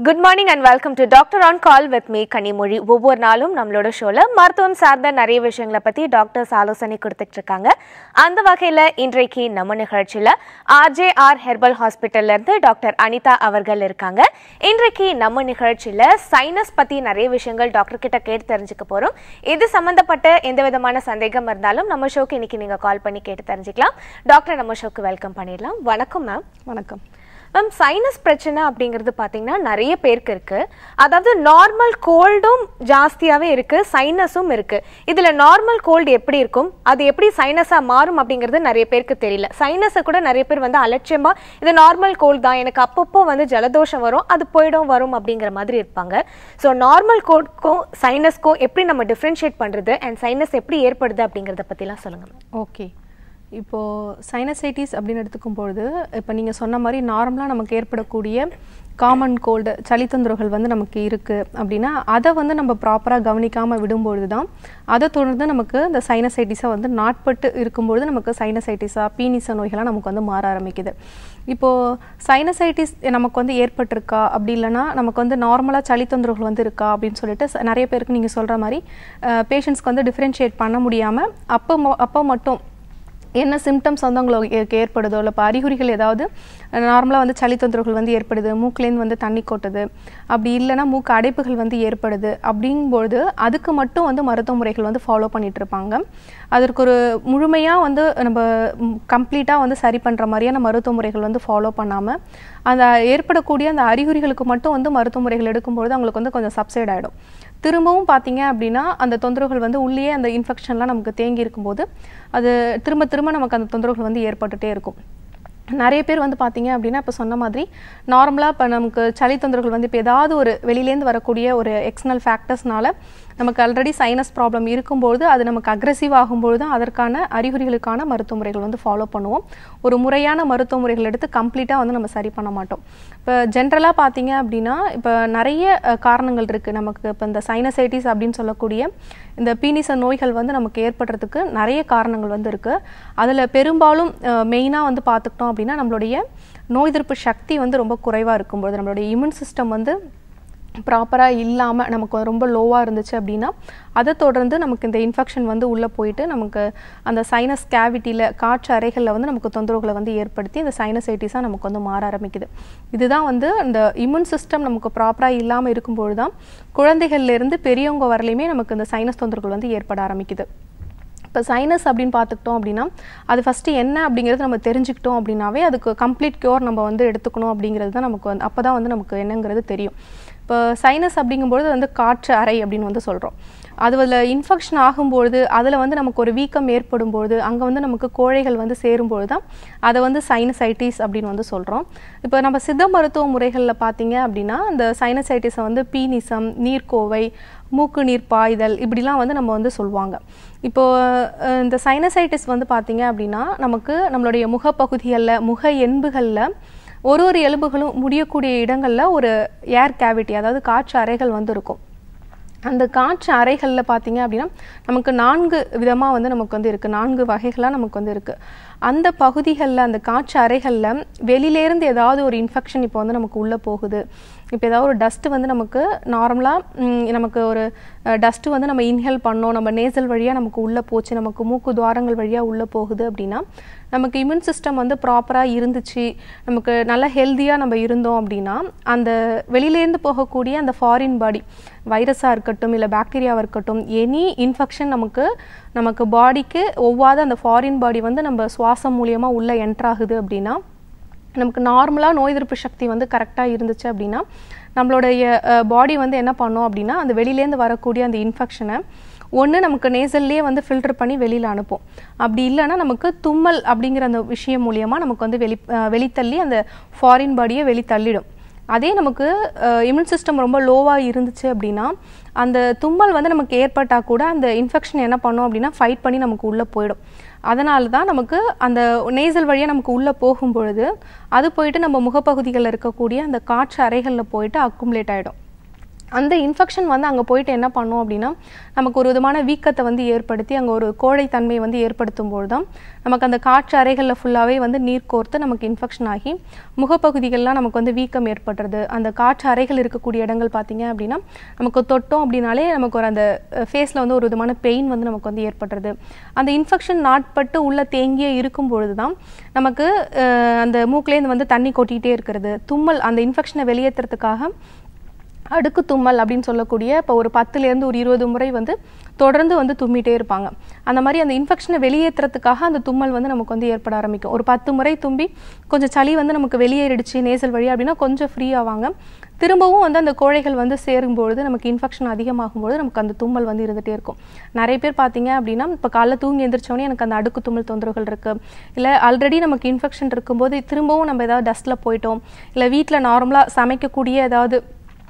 Good morning and welcome to doctor on call with me Kanimozhi ஒவ்வொரு நாளும் நம்மளோட ஷோல மருத்துவம் சார்ந்த நிறைய விஷயங்களை பத்தி டாக்டர்ஸ் ஆலோசனை கொடுத்துட்டு இருக்காங்க அந்த வகையில இன்றைக்கு நம்ம நிகழ்ச்சியில ஆர்ஜேஆர் ஹெர்பல் ஹாஸ்பிட்டல்ல இருந்து டாக்டர் அனிதா அவர்கள் இருக்காங்க இன்றைக்கு நம்ம நிகழ்ச்சியில சைனஸ் பத்தி நிறைய விஷயங்கள் டாக்டர் கிட்ட கேட்டு தெரிஞ்சுக்க போறோம் இது சம்பந்தப்பட்ட எந்த விதமான சந்தேகம் இருந்தாலும் நம்ம ஷோக்கு இன்னைக்கு நீங்க கால் பண்ணி கேட்டு தெரிஞ்சுக்கலாம் டாக்டர் நம்ம ஷோக்கு வெல்கம் பண்ணிடலாம் வணக்கம் மேம் வணக்கம் மேம் சைனஸ் பிரச்சனை அப்படிங்கிறது பார்த்தீங்கன்னா நிறைய பேருக்கு இருக்கு அதாவது நார்மல் கோல்டும் ஜாஸ்தியாகவே இருக்கு சைனஸும் இருக்கு இதில் நார்மல் கோல்டு எப்படி இருக்கும் அது எப்படி சைனஸாக மாறும் அப்படிங்கிறது நிறைய பேருக்கு தெரியல சைனஸை கூட நிறைய பேர் வந்து அலட்சியமா இது நார்மல் கோல்டு தான் எனக்கு அப்பப்போ வந்து ஜலதோஷம் வரும் அது போயிடும் வரும் அப்படிங்கிற மாதிரி இருப்பாங்க ஸோ நார்மல் கோல்டுக்கும் சைனஸ்க்கும் எப்படி நம்ம டிஃப்ரென்ஷியேட் பண்ணுறது அண்ட் சைனஸ் எப்படி ஏற்படுது அப்படிங்கிறத பற்றிலாம் சொல்லுங்க மேம் ஓகே இப்போது சைனசைட்டிஸ் அப்படின்னு எடுத்துக்கும் பொழுது இப்போ நீங்கள் சொன்ன மாதிரி நார்மலாக நமக்கு ஏற்படக்கூடிய காமன் கோல்டு சளி தொந்தரவுகள் வந்து நமக்கு இருக்குது அப்படின்னா அதை வந்து நம்ம ப்ராப்பராக கவனிக்காமல் விடும்பொழுது தான் அதை தொடர்ந்து நமக்கு இந்த சைனசைட்டிஸாக வந்து நாட்பட்டு இருக்கும்பொழுது நமக்கு சைனசைட்டிஸாக பீனிச நோய்களாக நமக்கு வந்து மாற ஆரம்பிக்குது இப்போது சைனசைட்டிஸ் நமக்கு வந்து ஏற்பட்டிருக்கா அப்படி இல்லைன்னா நமக்கு வந்து நார்மலாக சளி தொந்தரவுகள் வந்து இருக்கா அப்படின்னு சொல்லிட்டு ச- நிறைய பேருக்கு நீங்கள் சொல்கிற மாதிரி பேஷண்ட்ஸ்க்கு வந்து டிஃப்ரென்ஷியேட் பண்ண முடியாமல் அப்போ மொ- அப்போ மட்டும் என்ன சிம்டம்ஸ் வந்து உங்களுக்கு ஏற்படுதோ இல்லை இப்போ அறிகுறிகள் ஏதாவது நார்மலாக வந்து சளி தொந்தரவுகள் வந்து ஏற்படுது மூக்குலேருந்து வந்து தண்ணி கொட்டுது அப்படி இல்லைன்னா மூக்கு அடைப்புகள் வந்து ஏற்படுது அப்படிங்கும்பொழுது அதுக்கு மட்டும் வந்து மருத்துவ முறைகள் வந்து ஃபாலோ பண்ணிட்டு இருப்பாங்க அதற்கு ஒரு முழுமையாக வந்து நம்ம கம்ப்ளீட்டாக வந்து சரி பண்ணுற மாதிரியான மருத்துவ முறைகள் வந்து ஃபாலோ பண்ணாமல் அந்த ஏற்படக்கூடிய அந்த அறிகுறிகளுக்கு மட்டும் வந்து மருத்துவ முறைகள் எடுக்கும்பொழுது அவங்களுக்கு வந்து கொஞ்சம் சப்சைட் ஆகிடும் திரும்பவும் பார்த்தீங்க அப்படின்னா அந்த தொந்தரவுகள் வந்து உள்ளேயே அந்த இன்ஃபெக்ஷன்லாம் நமக்கு தேங்கி இருக்கும்போது அது திரும்ப திரும்ப நமக்கு அந்த தொந்தரவுகள் வந்து ஏற்பட்டுட்டே இருக்கும் நிறைய பேர் வந்து பார்த்தீங்க அப்படின்னா இப்போ சொன்ன மாதிரி நார்மலாக இப்போ நமக்கு சளி தொந்தரவுகள் வந்து இப்போ ஏதாவது ஒரு வெளியிலேருந்து வரக்கூடிய ஒரு எக்ஸ்டர்னல் ஃபேக்டர்ஸ்னால நமக்கு ஆல்ரெடி சைனஸ் ப்ராப்ளம் இருக்கும்பொழுது அது நமக்கு அக்ரெசிவ் ஆகும்பொழுது தான் அதற்கான அறிகுறிகளுக்கான மருத்துவ முறைகள் வந்து ஃபாலோ பண்ணுவோம் ஒரு முறையான மருத்துவ முறைகள் எடுத்து கம்ப்ளீட்டாக வந்து நம்ம சரி பண்ண மாட்டோம் இப்போ ஜென்ரலாக பார்த்தீங்க அப்படின்னா இப்போ நிறைய அஹ், காரணங்கள் இருக்குது நமக்கு இப்போ இந்த சைனசைட்டிஸ் அப்படின்னு சொல்லக்கூடிய இந்த பீனிச நோய்கள் வந்து நமக்கு ஏற்படுறதுக்கு நிறைய காரணங்கள் வந்து இருக்குது அதில் பெரும்பாலும் மெயினாக வந்து பார்த்துக்கிட்டோம் அப்படின்னா நம்மளுடைய நோய் எதிர்ப்பு சக்தி வந்து ரொம்ப குறைவாக இருக்கும்போது நம்மளுடைய இம்யூன் சிஸ்டம் வந்து ப்ராப்பராக இல்லாமல் நமக்கு ரொம்ப லோவாக இருந்துச்சு அப்படின்னா அதை தொடர்ந்து நமக்கு இந்த இன்ஃபெக்ஷன் வந்து உள்ளே போயிட்டு நமக்கு அந்த சைனஸ் கேவிட்டியில் காற்று அறைகளில் வந்து நமக்கு தொந்தரவுகளை வந்து ஏற்படுத்தி இந்த சைனசைட்டிஸாக நமக்கு வந்து மாற ஆரம்பிக்குது இதுதான் வந்து இந்த இம்யூன் சிஸ்டம் நமக்கு ப்ராப்பராக இல்லாமல் இருக்கும்பொழுது தான் குழந்தைகள்லேருந்து பெரியவங்க வரலையுமே நமக்கு இந்த சைனஸ் தொந்தரவுகள் வந்து ஏற்பட ஆரம்பிக்குது இப்போ சைனஸ் அப்படின்னு பார்த்துக்கிட்டோம் அப்படின்னா அது ஃபஸ்ட்டு என்ன அப்படிங்கிறது நம்ம தெரிஞ்சுக்கிட்டோம் அப்படின்னாவே அதுக்கு கம்ப்ளீட் க்யூர் நம்ம வந்து எடுத்துக்கணும் அப்படிங்கிறது தான் நமக்கு வந்து அப்போ தான் வந்து நமக்கு என்னங்கிறது தெரியும் இப்போ சைனஸ் அப்படிங்கும்பொழுது வந்து காற்று அறை அப்படின்னு வந்து சொல்கிறோம் அது அதில் இன்ஃபெக்ஷன் ஆகும்பொழுது அதில் வந்து நமக்கு ஒரு வீக்கம் ஏற்படும் பொழுது அங்கே வந்து நமக்கு கோழைகள் வந்து சேரும்பொழுது தான் அதை வந்து சைனசைட்டிஸ் அப்படின்னு வந்து சொல்கிறோம் இப்போ நம்ம சித்த மருத்துவ முறைகளில் பார்த்தீங்க அப்படின்னா இந்த சைனசைட்டிஸை வந்து பீனிசம் நீர்க்கோவை மூக்கு நீர் பாய்தல் இப்படிலாம் வந்து நம்ம வந்து சொல்லுவாங்க இப்போ அஹ், இந்த சைனசைட்டிஸ் வந்து பார்த்தீங்க அப்படின்னா நமக்கு நம்மளுடைய முகப்பகுதிகளில் முக எண்புகளில் ஒரு ஒரு எலும்புகளும் முடியக்கூடிய இடங்களில் ஒரு ஏர் கேவிட்டி அதாவது காற்று அறைகள் வந்து இருக்கும் அந்த காற்று அறைகளில் பார்த்தீங்க அப்படின்னா நமக்கு நான்கு விதமாக வந்து நமக்கு வந்து இருக்குது நான்கு வகைகளாக நமக்கு வந்து இருக்குது அந்த பகுதிகளில் அந்த காற்று அறைகளில் வெளியிலேருந்து ஏதாவது ஒரு இன்ஃபெக்ஷன் இப்போ வந்து நமக்கு உள்ளே போகுது இப்போ ஏதாவது ஒரு டஸ்ட்டு வந்து நமக்கு நார்மலாக நமக்கு ஒரு டஸ்ட்டு வந்து நம்ம இன்ஹேல் பண்ணோம் நம்ம நேசல் வழியாக நமக்கு உள்ளே போச்சு நமக்கு மூக்கு துவாரங்கள் வழியாக உள்ளே போகுது அப்படின்னா நமக்கு இம்யூன் சிஸ்டம் வந்து ப்ராப்பராக இருந்துச்சு நமக்கு நல்ல ஹெல்த்தியாக நம்ம இருந்தோம் அப்படின்னா அந்த வெளியிலேருந்து போகக்கூடிய அந்த ஃபாரின் பாடி வைரஸாக இருக்கட்டும் இல்லை பாக்டீரியாவாக இருக்கட்டும் எனி இன்ஃபெக்ஷன் நமக்கு நமக்கு பாடிக்கு ஒவ்வாத அந்த ஃபாரின் பாடி வந்து நம்ம சுவாசம் மூலியமாக உள்ளே என்ட்ராகுது அப்படின்னா நமக்கு நார்மலாக நோய் எதிர்ப்பு சக்தி வந்து கரெக்டாக இருந்துச்சு அப்படின்னா நம்மளுடைய பாடி வந்து என்ன பண்ணும் அப்படின்னா அந்த வெளியிலேருந்து வரக்கூடிய அந்த இன்ஃபெக்ஷனை ஒன்று நமக்கு நேசல்லே வந்து ஃபில்டர் பண்ணி வெளியில் அனுப்பும் அப்படி இல்லைன்னா நமக்கு தும்மல் அப்படிங்கிற அந்த விஷயம் மூலியமாக நமக்கு வந்து வெளி அஹ் வெளித்தள்ளி அந்த ஃபாரின் பாடியை வெளித்தள்ளிடும் அதே நமக்கு இம்யூன் சிஸ்டம் ரொம்ப லோவாக இருந்துச்சு அப்படின்னா அந்த தும்மல் வந்து நமக்கு ஏற்பட்டால் கூட அந்த இன்ஃபெக்ஷன் என்ன பண்ணும் அப்படின்னா ஃபைட் பண்ணி நமக்கு உள்ளே போயிடும் அதனால தான் நமக்கு அந்த நேசல் வழியாக நமக்கு உள்ளே போகும் பொழுது அது போயிட்டு நம்ம முகப்பகுதிகளில் இருக்கக்கூடிய அந்த காற்று அறைகளில் போயிட்டு அக்குமுலேட் ஆகிடும் அந்த இன்ஃபெக்ஷன் வந்து அங்கே போயிட்டு என்ன பண்ணும் அப்படின்னா நமக்கு ஒரு விதமான வீக்கத்தை வந்து ஏற்படுத்தி அங்கே ஒரு கோழைத்தன்மையை வந்து ஏற்படுத்தும் போது தான் நமக்கு அந்த காற்று அறைகளில் ஃபுல்லாகவே வந்து நீர் கோர்த்து நமக்கு இன்ஃபெக்ஷன் ஆகி முகப்பகுதிகள்லாம் நமக்கு வந்து வீக்கம் ஏற்படுறது அந்த காற்று அறைகள் இருக்கக்கூடிய இடங்கள் பார்த்தீங்க அப்படின்னா நமக்கு தொட்டோம் அப்படின்னாலே நமக்கு ஒரு அந்த ஃபேஸில் வந்து ஒரு விதமான பெயின் வந்து நமக்கு வந்து ஏற்படுறது அந்த இன்ஃபெக்ஷன் நாட்பட்டு உள்ள தேங்கியே இருக்கும் பொழுது தான் நமக்கு அஹ், அந்த மூக்குலேருந்து வந்து தண்ணி கொட்டிகிட்டே இருக்கிறது தும்மல் அந்த இன்ஃபெக்ஷனை வெளியேற்றுறதுக்காக அடுக்கு தும்மல் அப்படின்னு சொல்லக்கூடிய இப்போ ஒரு பத்துலேருந்து ஒரு இருபது முறை வந்து தொடர்ந்து வந்து தும்மிட்டே இருப்பாங்க அந்த மாதிரி அந்த இன்ஃபெக்ஷனை வெளியேற்றுறதுக்காக அந்த தும்மல் வந்து நமக்கு வந்து ஏற்பட ஆரம்பிக்கும் ஒரு பத்து முறை தும்பி கொஞ்சம் சளி வந்து நமக்கு வெளியேறிடுச்சு நேசல் வழி அப்படின்னா கொஞ்சம் ஃப்ரீ ஆவாங்க திரும்பவும் வந்து அந்த கோழைகள் வந்து சேரும்பொழுது நமக்கு இன்ஃபெக்ஷன் அதிகமாகும்போது நமக்கு அந்த தும்மல் வந்து இருந்துகிட்டே இருக்கும் நிறைய பேர் பார்த்தீங்க அப்படின்னா இப்போ காலைல தூங்கி எந்திரிச்சோடனே எனக்கு அந்த அடுக்கு தும்மல் தொந்தரவுகள் இருக்குது இல்லை ஆல்ரெடி நமக்கு இன்ஃபெக்ஷன் இருக்கும்போது திரும்பவும் நம்ம ஏதாவது டஸ்ட்டில் போயிட்டோம் இல்லை வீட்டில் நார்மலாக சமைக்கக்கூடிய ஏதாவது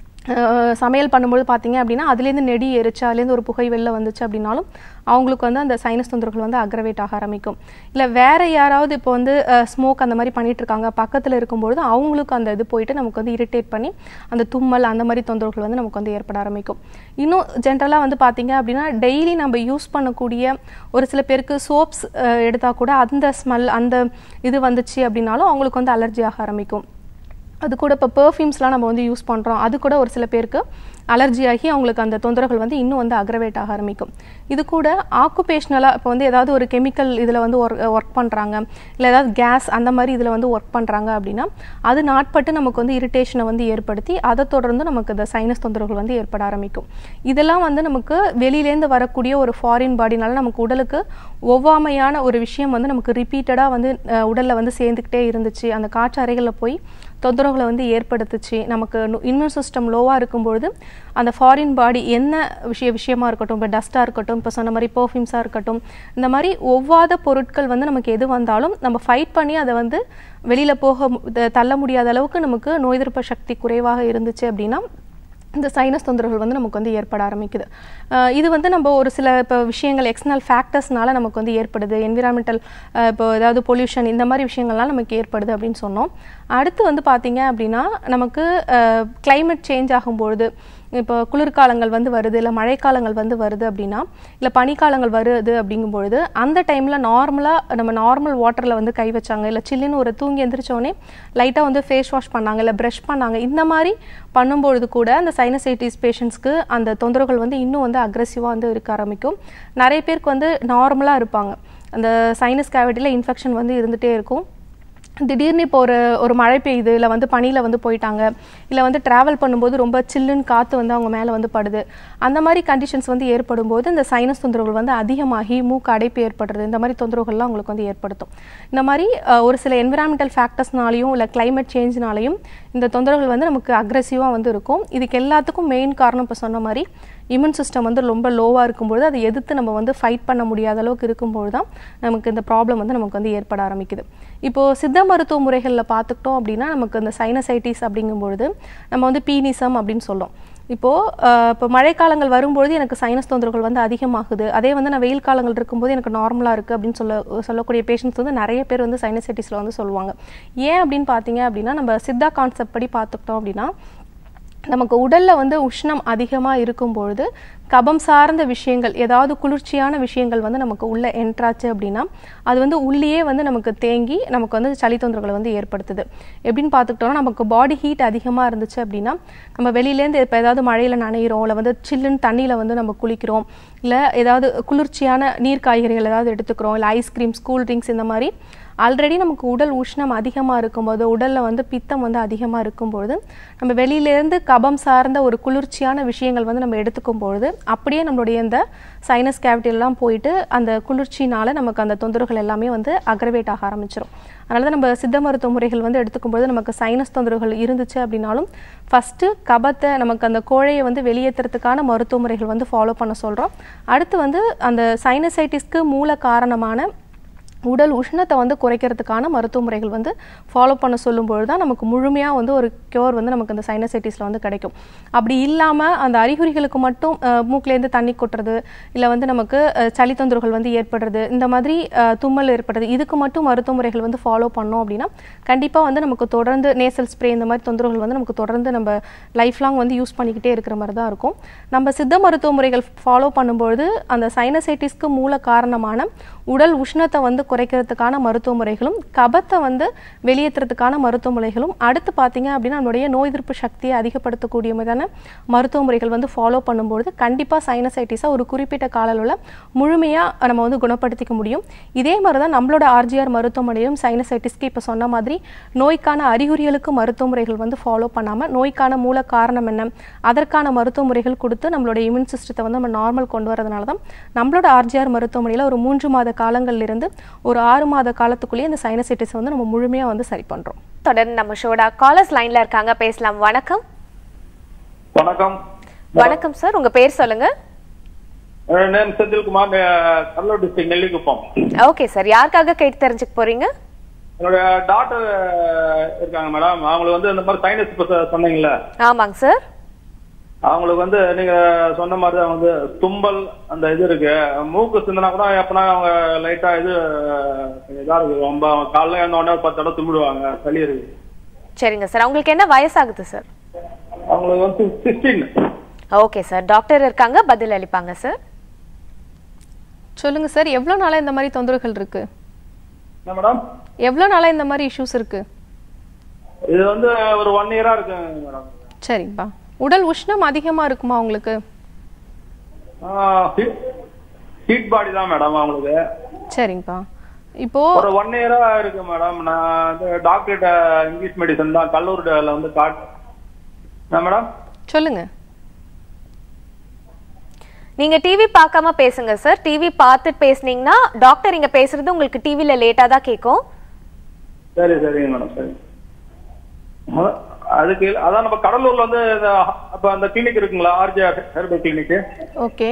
அஹ் சமையல் பண்ணும்போது பார்த்தீங்க அப்படின்னா அதுலேருந்து நெடி எரிச்சு அதுலேருந்து ஒரு புகை வெளில வந்துச்சு அப்படின்னாலும் அவங்களுக்கு வந்து அந்த சைனஸ் தொந்தரவுகள் வந்து அக்ரவேட் ஆக ஆரம்பிக்கும் இல்லை வேற யாராவது இப்போ வந்து ஸ்மோக் அந்த மாதிரி பண்ணிட்டு இருக்காங்க பக்கத்தில் இருக்கும்பொழுது அவங்களுக்கு அந்த இது போயிட்டு நமக்கு வந்து இரிட்டேட் பண்ணி அந்த தும்மல் அந்த மாதிரி தொந்தரவுகள் வந்து நமக்கு வந்து ஏற்பட ஆரம்பிக்கும் இன்னும் ஜென்ரலாக வந்து பார்த்தீங்க அப்படின்னா டெய்லி நம்ம யூஸ் பண்ணக்கூடிய ஒரு சில பேருக்கு சோப்ஸ் எடுத்தால் கூட அந்த ஸ்மெல் அந்த இது வந்துச்சு அப்படின்னாலும் அவங்களுக்கு வந்து அலர்ஜி ஆக ஆரம்பிக்கும் அது கூட இப்போ பெர்ஃப்யூம்ஸ்லாம் நம்ம வந்து யூஸ் பண்ணுறோம் அது கூட ஒரு சில பேருக்கு அலர்ஜி ஆகி அவங்களுக்கு அந்த தொந்தரவுகள் வந்து இன்னும் வந்து அக்ரவேட் ஆக ஆரம்பிக்கும் இது கூட ஆக்குபேஷ்னலாக இப்போ வந்து ஏதாவது ஒரு கெமிக்கல் இதில் வந்து ஒர்க் ஒர்க் பண்ணுறாங்க இல்லை ஏதாவது கேஸ் அந்த மாதிரி இதில் வந்து ஒர்க் பண்ணுறாங்க அப்படின்னா அது நாட்பட்டு நமக்கு வந்து இரிட்டேஷனை வந்து ஏற்படுத்தி அதை தொடர்ந்து நமக்கு இந்த சைனஸ் தொந்தரவுகள் வந்து ஏற்பட ஆரம்பிக்கும் இதெல்லாம் வந்து நமக்கு வெளியிலேருந்து வரக்கூடிய ஒரு ஃபாரின் பாடினால நமக்கு உடலுக்கு ஒவ்வாமையான ஒரு விஷயம் வந்து நமக்கு ரிப்பீட்டடாக வந்து உடலில் வந்து சேர்ந்துக்கிட்டே இருந்துச்சு அந்த காற்று அறைகளில் போய் தொந்தரவுகளை வந்து ஏற்படுத்துச்சு நமக்கு இம்யூன் சிஸ்டம் லோவாக இருக்கும்பொழுது அந்த ஃபாரின் பாடி என்ன விஷய விஷயமா இருக்கட்டும் இப்போ டஸ்ட்டாக இருக்கட்டும் இப்போ சொன்ன மாதிரி பர்ஃப்யூம்ஸாக இருக்கட்டும் இந்த மாதிரி ஒவ்வாத பொருட்கள் வந்து நமக்கு எது வந்தாலும் நம்ம ஃபைட் பண்ணி அதை வந்து வெளியில் போக மு- த- தள்ள முடியாத அளவுக்கு நமக்கு நோய் எதிர்ப்பு சக்தி குறைவாக இருந்துச்சு அப்படின்னா இந்த சைனஸ் தொந்தரவுகள் வந்து நமக்கு வந்து ஏற்பட ஆரம்பிக்குது அஹ் இது வந்து நம்ம ஒரு சில இப்போ விஷயங்கள் எக்ஸ்டர்னல் ஃபேக்டர்ஸ்னால நமக்கு வந்து ஏற்படுது என்விரான்மெண்டல் இப்போ ஏதாவது பொல்யூஷன் இந்த மாதிரி விஷயங்கள்லாம் நமக்கு ஏற்படுது அப்படின்னு சொன்னோம் அடுத்து வந்து பார்த்தீங்க அப்படின்னா நமக்கு climate சேஞ்ச் ஆகும்பொழுது இப்போ குளிர்காலங்கள் வந்து வருது இல்லை மழைக்காலங்கள் வந்து வருது அப்படின்னா இல்லை பனிக்காலங்கள் வருது அப்படிங்கும்பொழுது அந்த டைமில் நார்மலாக நம்ம நார்மல் வாட்டரில் வந்து கை வச்சாங்க இல்லை சில்லுன்னு ஒரு தூங்கி எந்திரிச்சோடனே லைட்டாக வந்து ஃபேஸ் வாஷ் பண்ணாங்க இல்லை ப்ரஷ் பண்ணாங்க இந்த மாதிரி பண்ணும்பொழுது கூட அந்த சைனசைட்டிஸ் பேஷண்ட்ஸ்க்கு அந்த தொந்தரவுகள் வந்து இன்னும் வந்து அக்ரெசிவாக வந்து இருக்க ஆரம்பிக்கும் நிறைய பேருக்கு வந்து நார்மலாக இருப்பாங்க அந்த சைனஸ் கேவிட்டியில் இன்ஃபெக்ஷன் வந்து இருந்துகிட்டே இருக்கும் திடீர்னு இப்போ ஒரு ஒரு மழை பெய்யுது இல்லை வந்து பனியில் வந்து போயிட்டாங்க இல்லை வந்து ட்ராவல் பண்ணும்போது ரொம்ப சில்லுன்னு காற்று வந்து அவங்க மேலே வந்து படுது அந்த மாதிரி கண்டிஷன்ஸ் வந்து ஏற்படும் போது இந்த சைனஸ் தொந்தரவுகள் வந்து அதிகமாகி மூக்கு அடைப்பு ஏற்படுறது இந்த மாதிரி தொந்தரவுகள்லாம் அவங்களுக்கு வந்து ஏற்படுத்தும் இந்த மாதிரி அஹ், ஒரு சில என்விரான்மெண்டல் ஃபேக்டர்ஸ்னாலையும் இல்லை climate சேஞ்ச்னாலையும் இந்த தொந்தரவுகள் வந்து நமக்கு அக்ரெசிவாக வந்து இருக்கும் இதுக்கு எல்லாத்துக்கும் மெயின் காரணம் இப்போ சொன்ன மாதிரி இம்யூன் சிஸ்டம் வந்து ரொம்ப லோவாக இருக்கும்பொழுது அதை எதிர்த்து நம்ம வந்து ஃபைட் பண்ண முடியாத அளவுக்கு இருக்கும்பொழுது தான் நமக்கு இந்த ப்ராப்ளம் வந்து நமக்கு வந்து ஏற்பட ஆரம்பிக்குது இப்போது சித்த மருத்துவ முறைகளில் பார்த்துக்கிட்டோம் அப்படின்னா நமக்கு இந்த சைனசைட்டிஸ் அப்படிங்கும்பொழுது நம்ம வந்து பீனிசம் அப்படின்னு சொல்லும் இப்போது இப்போ மழைக்காலங்கள் வரும்பொழுது எனக்கு சைனஸ் தொந்தரவுகள் வந்து அதிகமாகுது அதே வந்து நான் வெயில் காலங்கள் இருக்கும்போது எனக்கு நார்மலாக இருக்குது அப்படின்னு சொல்ல சொல்லக்கூடிய பேஷண்ட்ஸ் வந்து நிறைய பேர் வந்து சைனசைட்டிஸில் வந்து சொல்லுவாங்க ஏன் அப்படின்னு பார்த்தீங்க அப்படின்னா நம்ம சித்தா கான்செப்ட் படி பார்த்துக்கிட்டோம் அப்படின்னா நமக்கு உடல்ல வந்து உஷ்ணம் அதிகமாக இருக்கும் பொழுது கபம் சார்ந்த விஷயங்கள் ஏதாவது குளிர்ச்சியான விஷயங்கள் வந்து நமக்கு உள்ள என்ட்ராச்சு அப்படின்னா அது வந்து உள்ளேயே வந்து நமக்கு தேங்கி நமக்கு வந்து சளி தொந்தரவுகளை வந்து ஏற்படுத்துது எப்படின்னு பார்த்துக்கிட்டோம்னா நமக்கு பாடி ஹீட் அதிகமாக இருந்துச்சு அப்படின்னா நம்ம வெளியிலேருந்து இப்போ ஏதாவது மழையில் நனையிறோம் இல்லை வந்து சில்லுன்னு தண்ணியில் வந்து நம்ம குளிக்கிறோம் இல்லை ஏதாவது குளிர்ச்சியான நீர் காய்கறிகள் ஏதாவது எடுத்துக்கிறோம் இல்லை ஐஸ்கிரீம்ஸ் கூல் ட்ரிங்க்ஸ் இந்த மாதிரி ஆல்ரெடி நமக்கு உடல் உஷ்ணம் அதிகமாக இருக்கும்போது உடலில் வந்து பித்தம் வந்து அதிகமாக இருக்கும்பொழுது நம்ம வெளியிலேருந்து கபம் சார்ந்த ஒரு குளிர்ச்சியான விஷயங்கள் வந்து நம்ம எடுத்துக்கும் பொழுது அப்படியே நம்மளுடைய இந்த சைனஸ் கேவிட்டிலாம் போயிட்டு அந்த குளிர்ச்சினால நமக்கு அந்த தொந்தரவுகள் எல்லாமே வந்து அக்ரவேட் ஆக ஆரம்பிச்சிடும் அதனால தான் நம்ம சித்த மருத்துவ முறைகள் வந்து எடுத்துக்கும்போது நமக்கு சைனஸ் தொந்தரவுகள் இருந்துச்சு அப்படின்னாலும் ஃபஸ்ட்டு கபத்தை நமக்கு அந்த கோழையை வந்து வெளியேற்றுறதுக்கான மருத்துவ முறைகள் வந்து ஃபாலோ பண்ண சொல்கிறோம் அடுத்து வந்து அந்த சைனசைட்டிஸ்க்கு மூல காரணமான உடல் உஷ்ணத்தை வந்து குறைக்கிறதுக்கான மருத்துவ முறைகள் வந்து ஃபாலோ பண்ண சொல்லும்பொழுது தான் நமக்கு முழுமையாக வந்து ஒரு க்யூர் வந்து நமக்கு இந்த சைனசைட்டிஸில் வந்து கிடைக்கும் அப்படி இல்லாமல் அந்த அறிகுறிகளுக்கு மட்டும் அஹ், மூக்குலேருந்து தண்ணி கொட்டுறது இல்லை வந்து நமக்கு அஹ், சளி தொந்தரவுகள் வந்து ஏற்படுறது இந்த மாதிரி அஹ், தும்மல் ஏற்படுறது இதுக்கு மட்டும் மருத்துவ முறைகள் வந்து ஃபாலோ பண்ணோம் அப்படின்னா கண்டிப்பாக வந்து நமக்கு தொடர்ந்து நேசல் ஸ்ப்ரே இந்த மாதிரி தொந்தரவுகள் வந்து நமக்கு தொடர்ந்து நம்ம லைஃப் லாங் வந்து யூஸ் பண்ணிக்கிட்டே இருக்கிற மாதிரி தான் இருக்கும் நம்ம சித்த மருத்துவ முறைகள் ஃபாலோ பண்ணும்பொழுது அந்த சைனசைட்டிஸ்க்கு மூல காரணமான உடல் உஷ்ணத்தை வந்து குறைக்கிறதுக்கான மருத்துவ முறைகளும் கபத்தை வந்து வெளியேற்றுறதுக்கான மருத்துவ முறைகளும் அடுத்து பார்த்தீங்க அப்படின்னா நம்மளுடைய நோய் எதிர்ப்பு சக்தியை அதிகப்படுத்தக்கூடிய மாதிரியான மருத்துவ முறைகள் வந்து ஃபாலோ பண்ணும்பொழுது கண்டிப்பாக சைனசைட்டிஸை ஒரு குறிப்பிட்ட கால அளவில் முழுமையாக நம்ம வந்து குணப்படுத்திக்க முடியும் இதே மாதிரி தான் நம்மளோட ஆர்ஜிஆர் மருத்துவமனையிலும் சைனசைட்டிஸ்க்கு இப்போ சொன்ன மாதிரி நோய்க்கான அறிகுறிகளுக்கு மருத்துவ முறைகள் வந்து ஃபாலோ பண்ணாமல் நோய்க்கான மூல காரணம் என்ன அதற்கான மருத்துவ முறைகள் கொடுத்து நம்மளோட இம்யூன் சிஸ்டத்தை வந்து நம்ம நார்மல் கொண்டு வரதுனால தான் நம்மளோட ஆர்ஜிஆர் மருத்துவமனையில் ஒரு மூன்று மாத காலங்கள்ல இருந்து ஒரு ஆறு மாத காலத்துக்குள்ளேயே இந்த சைனசைட்டிஸை வந்து நம்ம முழுமையாக வந்து சரி பண்ணுறோம் தொடர்ந்து நம்ம ஷோட காலர்ஸ் லைன்ல இருக்காங்க பேசலாம் வணக்கம் வணக்கம் வணக்கம் சார் உங்க பேர் சொல்லுங்க என் நேம் செந்தில்குமார் அஹ், Cuddalore district Nellikuppam okay sir யாருக்காக கேட்டு தெரிஞ்சுக்க போறீங்க என்னோட டாக்டர் இருக்காங்க மேடம் அவங்களுக்கு வந்து இந்த மாதிரி சைனஸ் இப்போ சொ- சொன்னீங்கல்ல ஆமாங்க சார் அவங்களுக்கு வந்து நீங்க சொன்ன மாதிரி தான் வந்து தும்பல் அந்த இது இருக்கு மூக்கு சிந்தினா கூட எப்பனா அவங்க லைட்டா இது அஹ், இதா இருக்கு ரொம்ப காலைல எழுந்த உடனே ஒரு பத்து தடவை தும்பிடுவாங்க சளி இருக்கு சரிங்க சார் உங்களுக்கு என்ன வயசாகுது சார் அவங்களுக்கு வந்து சிக்ஸ்டீன் ஓகே சார் டாக்டர் இருக்காங்க பதில் அளிப்பாங்க சார் சொல்லுங்கள் சார் எவ்வளோ நாளாக இந்த மாதிரி தொந்தரவுகள் இருக்குது என்ன மேடம் எவ்வளோ நாளாக இந்த மாதிரி இஷ்யூஸ் இருக்குது இது வந்து ஒரு ஒன் இயரா இருக்குங்க மேடம் சரிங்கப்பா உடல் உஷ்ணம் அதிகமாக இருக்குமா உங்களுக்கு ஹீட் பாடி தான் மேடம் அவங்களுக்கு சரிங்கப்பா இப்போ ஒரு ஒன் இயரா இருக்கு மேடம் நான் வந்து டாக்டர்கிட்ட இங்கிலீஷ் மெடிசன் தான் கல்லூரில வந்து காட் என்ன மேடம் சொல்லுங்க நீங்க டிவி பார்க்காம பேசுங்க சார் டிவி பார்த்துட்டு பேசுனீங்கன்னா டாக்டர் இங்க பேசுறது உங்களுக்கு டிவில லேட்டா தான் கேட்கும் சரி சரிங்க மேடம் சரி அ- அதுக்கு இல்ல- அதான் நம்ம கடலூர்ல வந்து இந்த அப்ப அந்த கிளினிக் இருக்குங்களா ஆர்ஜே ஹெர்பல் கிளினிக் ஓகே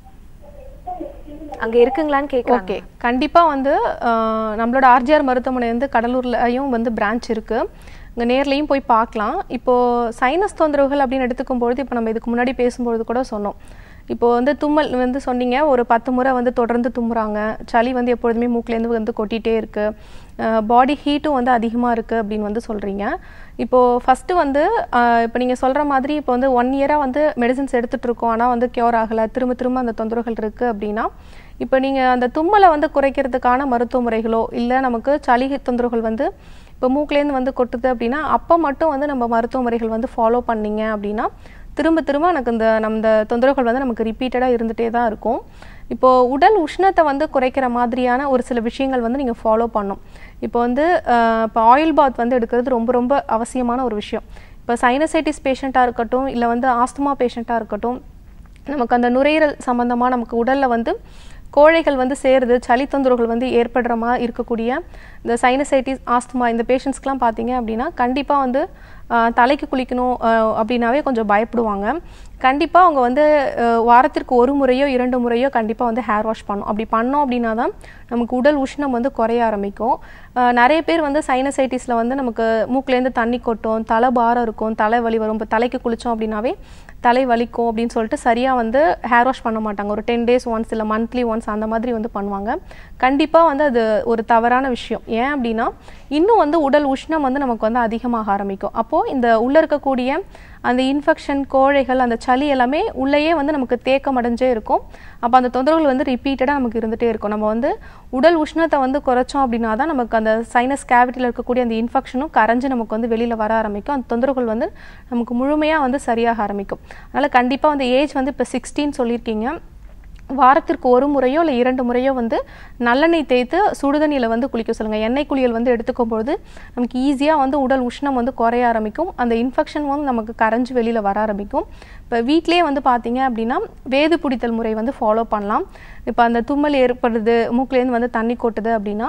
அங்க இருக்குங்களான்னு கேட்கறாங்க ஓகே கண்டிப்பாக வந்து ஆஹ், நம்மளோட ஆர்ஜிஆர் மருத்துவமனை வந்து கடலூர்லயும் வந்து பிரான்ச் இருக்கு இங்கே நேர்லையும் போய் பார்க்கலாம் இப்போது சைனஸ் தொந்தரவுகள் அப்படின்னு எடுத்துக்கும் பொழுது இப்போ நம்ம இதுக்கு முன்னாடி பேசும்பொழுது கூட சொன்னோம் இப்போ வந்து தும்மல் வந்து சொன்னீங்க ஒரு பத்து முறை வந்து தொடர்ந்து தும்முறாங்க சளி வந்து எப்பொழுதுமே மூக்குலேருந்து வந்து கொட்டிகிட்டே இருக்குது பாடி ஹீட்டும் வந்து அதிகமாக இருக்குது அப்படின்னு வந்து சொல்கிறீங்க இப்போது ஃபஸ்ட்டு வந்து இப்போ நீங்கள் சொல்கிற மாதிரி இப்போ வந்து ஒன் இயராக வந்து மெடிசின்ஸ் எடுத்துகிட்டு இருக்கோம் ஆனால் வந்து க்யூர் ஆகலை திரும்ப திரும்ப அந்த தொந்தரவுகள் இருக்குது அப்படின்னா இப்போ நீங்கள் அந்த தும்மலை வந்து குறைக்கிறதுக்கான மருத்துவ முறைகளோ இல்லை நமக்கு சளி தொந்தரவுகள் வந்து இப்போ மூக்குலேருந்து வந்து கொட்டுது அப்படின்னா அப்போ மட்டும் வந்து நம்ம மருத்துவ முறைகள் வந்து ஃபாலோ பண்ணீங்க அப்படின்னா திரும்ப திரும்ப எனக்கு இந்த நம்ம இந்த தொந்தரவுகள் வந்து நமக்கு ரிப்பீட்டடாக இருந்துகிட்டே தான் இருக்கும் இப்போது உடல் உஷ்ணத்தை வந்து குறைக்கிற மாதிரியான ஒரு சில விஷயங்கள் வந்து நீங்கள் ஃபாலோ பண்ணும் இப்போ வந்து அஹ், இப்போ ஆயில் பாத் வந்து எடுக்கிறது ரொம்ப ரொம்ப அவசியமான ஒரு விஷயம் இப்போ சைனசைட்டிஸ் பேஷண்ட்டாக இருக்கட்டும் இல்லை வந்து ஆஸ்துமா பேஷண்ட்டாக இருக்கட்டும் நமக்கு அந்த நுரையீரல் சம்மந்தமாக நமக்கு உடலில் வந்து கோழைகள் வந்து சேருது சளி தொந்தரவுகள் வந்து ஏற்படுற மாதிரி இருக்கக்கூடிய இந்த சைனசைட்டிஸ் ஆஸ்துமா இந்த பேஷண்ட்ஸ்க்குலாம் பார்த்தீங்க அப்படின்னா கண்டிப்பாக வந்து ஆஹ், தலைக்கு குளிக்கணும் ஆஹ், அப்படின்னாவே கொஞ்சம் பயப்படுவாங்க கண்டிப்பாக அவங்க வந்து ஆஹ், வாரத்திற்கு ஒரு முறையோ இரண்டு முறையோ கண்டிப்பாக வந்து ஹேர் வாஷ் பண்ணணும் அப்படி பண்ணோம் அப்படின்னா தான் நமக்கு உடல் உஷ்ணம் வந்து குறைய ஆரம்பிக்கும் ஆஹ், நிறைய பேர் வந்து சைனசைட்டிஸில் வந்து நமக்கு மூக்குலேருந்து தண்ணி கொட்டும் தலை பாரம் இருக்கும் தலை வலி வரும் இப்போ தலைக்கு குளித்தோம் அப்படின்னாவே தலை வலிக்கும் அப்படின்னு சொல்லிட்டு சரியாக வந்து ஹேர் வாஷ் பண்ண மாட்டாங்க ஒரு டென் டேஸ் ஒன்ஸ் இல்லை மந்த்லி ஒன்ஸ் அந்த மாதிரி வந்து பண்ணுவாங்க கண்டிப்பாக வந்து அது ஒரு தவறான விஷயம் ஏன் அப்படின்னா இன்னும் வந்து உடல் உஷ்ணம் வந்து நமக்கு வந்து அதிகமாக ஆரம்பிக்கும் அப்போது இந்த உள்ளே இருக்கக்கூடிய அந்த இன்ஃபெக்ஷன் கோழைகள் அந்த சளி எல்லாமே உள்ளேயே வந்து நமக்கு தேக்கம் அடைஞ்சே இருக்கும் அப்போ அந்த தொந்தரவுகள் வந்து ரிப்பீட்டடாக நமக்கு இருந்துகிட்டே இருக்கும் நம்ம வந்து உடல் உஷ்ணத்தை வந்து குறைச்சோம் அப்படின்னா தான் நமக்கு அந்த சைனஸ் கேவிட்டியில் இருக்கக்கூடிய அந்த இன்ஃபெக்ஷனும் கரைஞ்சு நமக்கு வந்து வெளியில் வர ஆரம்பிக்கும் அந்த தொந்தரவுகள் வந்து நமக்கு முழுமையாக வந்து சரியாக ஆரம்பிக்கும் அதனால் கண்டிப்பாக வந்து ஏஜ் வந்து இப்போ சிக்ஸ்டீன் சொல்லியிருக்கீங்க வாரத்திற்கு ஒரு முறையோ இல்லை இரண்டு முறையோ வந்து நல்லெண்ணெய் தேய்த்து சுடுதண்ணியில் வந்து குளிக்க சொல்லுங்கள் எண்ணெய் குளியல் வந்து எடுத்துக்கும் பொழுது நமக்கு ஈஸியாக வந்து உடல் உஷ்ணம் வந்து குறைய ஆரம்பிக்கும் அந்த இன்ஃபெக்ஷன் வந்து நமக்கு கரைஞ்சு வெளியில் வர ஆரம்பிக்கும் இப்போ வீட்டிலே வந்து பார்த்தீங்க அப்படின்னா வேது பிடித்தல் முறை வந்து ஃபாலோ பண்ணலாம் இப்போ அந்த தும்மல் ஏற்படுது மூக்குலேருந்து வந்து தண்ணி கொட்டுது அப்படின்னா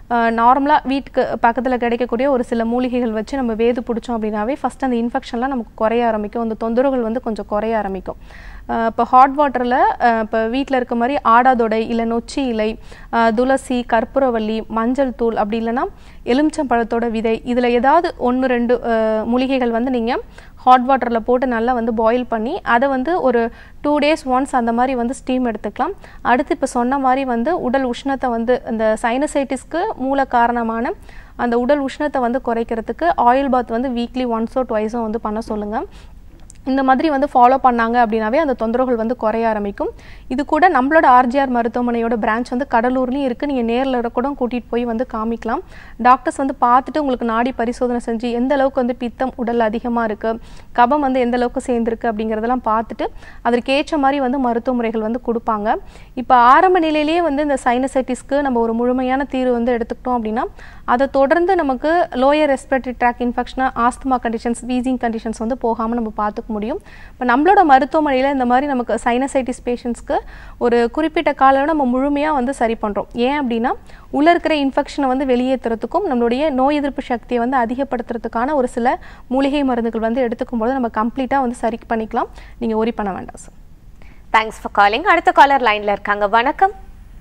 நார்மலாக வீட்டுக்கு பக்கத்தில் கிடைக்கக்கூடிய ஒரு சில மூலிகைகள் வச்சு நம்ம வேது பிடிச்சோம் அப்படின்னாவே ஃபஸ்ட் அந்த இன்ஃபெக்ஷன்லாம் நமக்கு குறைய ஆரம்பிக்கும் அந்த தொந்தரவுகள் வந்து கொஞ்சம் குறைய ஆரம்பிக்கும் இப்போ ஹாட் வாட்டரில் இப்போ வீட்டில் இருக்க மாதிரி ஆடாதொடை இல்லை நொச்சி இலை அஹ், துளசி கற்பூரவள்ளி மஞ்சள் தூள் அப்படி இல்லைன்னா எலுமிச்சம்பழத்தோட விதை இதில் ஏதாவது ஒன்று ரெண்டு அஹ், மூலிகைகள் வந்து நீங்கள் ஹாட் வாட்டரில் போட்டு நல்லா வந்து பாயில் பண்ணி அதை வந்து ஒரு டூ டேஸ் ஒன்ஸ் அந்த மாதிரி வந்து ஸ்டீம் எடுத்துக்கலாம் அடுத்து இப்போ சொன்ன மாதிரி வந்து உடல் உஷ்ணத்தை வந்து இந்த சைனசைட்டிஸ்க்கு மூல காரணமான அந்த உடல் உஷ்ணத்தை வந்து குறைக்கிறதுக்கு ஆயில் பாத் வந்து வீக்லி ஒன்ஸோ டுவைஸோ வந்து பண்ண சொல்லுங்கள் இந்த மாதிரி வந்து ஃபாலோ பண்ணாங்க அப்படின்னாவே அந்த தொந்தரவுகள் வந்து குறைய ஆரம்பிக்கும் இது கூட நம்மளோட ஆர்ஜிஆர் மருத்துவமனையோட பிரான்ச் வந்து கடலூர்லேயும் இருக்குது நீங்கள் நேரில் கூட கூட்டிகிட்டு போய் வந்து காமிக்கலாம் டாக்டர்ஸ் வந்து பார்த்துட்டு உங்களுக்கு நாடி பரிசோதனை செஞ்சு எந்த அளவுக்கு வந்து பித்தம் உடல் அதிகமாக இருக்குது கபம் வந்து எந்த அளவுக்கு சேர்ந்துருக்கு அப்படிங்கிறதெல்லாம் பார்த்துட்டு அதற்கு ஏற்ற மாதிரி வந்து மருத்துவ முறைகள் வந்து கொடுப்பாங்க இப்போ ஆரம்ப நிலையிலேயே வந்து இந்த சைனசைட்டிஸ்க்கு நம்ம ஒரு முழுமையான தீர்வு வந்து எடுத்துக்கிட்டோம் அப்படின்னா அதை தொடர்ந்து நமக்கு lower respiratory tract infection asthma conditions wheezing conditions வந்து போகாமல் நம்ம பார்த்துக்க முடியும் இப்போ நம்மளோட மருத்துவமனையில் இந்த மாதிரி நமக்கு சைனசைட்டிஸ் பேஷண்ட்ஸ்க்கு ஒரு குறிப்பிட்ட காலம் நம்ம முழுமையாக வந்து சரி பண்ணுறோம் ஏன் அப்படின்னா உள்ளே இருக்கிற இன்ஃபெக்ஷனை வந்து வெளியேற்றுறதுக்கும் நம்மளுடைய நோய் எதிர்ப்பு சக்தியை வந்து அதிகப்படுத்துறதுக்கான ஒரு சில மூலிகை மருந்துகள் வந்து எடுத்துக்கும் போது நம்ம கம்ப்ளீட்டாக வந்து சரி பண்ணிக்கலாம் நீங்கள் ஒரி பண்ண வேண்டாம் சார் தேங்க்ஸ் ஃபார் காலிங் அடுத்த காலர் லைன்ல இருக்காங்க வணக்கம்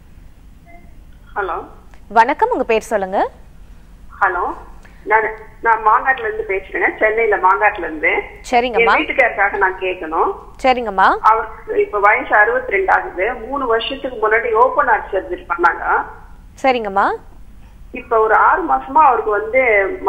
ஹலோ வணக்கம் உங்க பேர் சொல்லுங்க ஹலோ நான் நான் மாங்காட்டுல இருந்து பேசுறேன் சென்னையில மாங்காட்டுல இருந்து சரிங்கம்மா என் வீட்டுக்காரருக்காக நான் கேட்கணும் சரிங்கம்மா அவருக்கு இப்ப வயசு அறுபத்தி ரெண்டு ஆகுது மூணு வருஷத்துக்கு முன்னாடி ஓபன் ஹார்ட் சர்ஜரி பண்ணாங்க சரிங்கம்மா இப்ப ஒரு ஆறு மாசமா அவருக்கு வந்து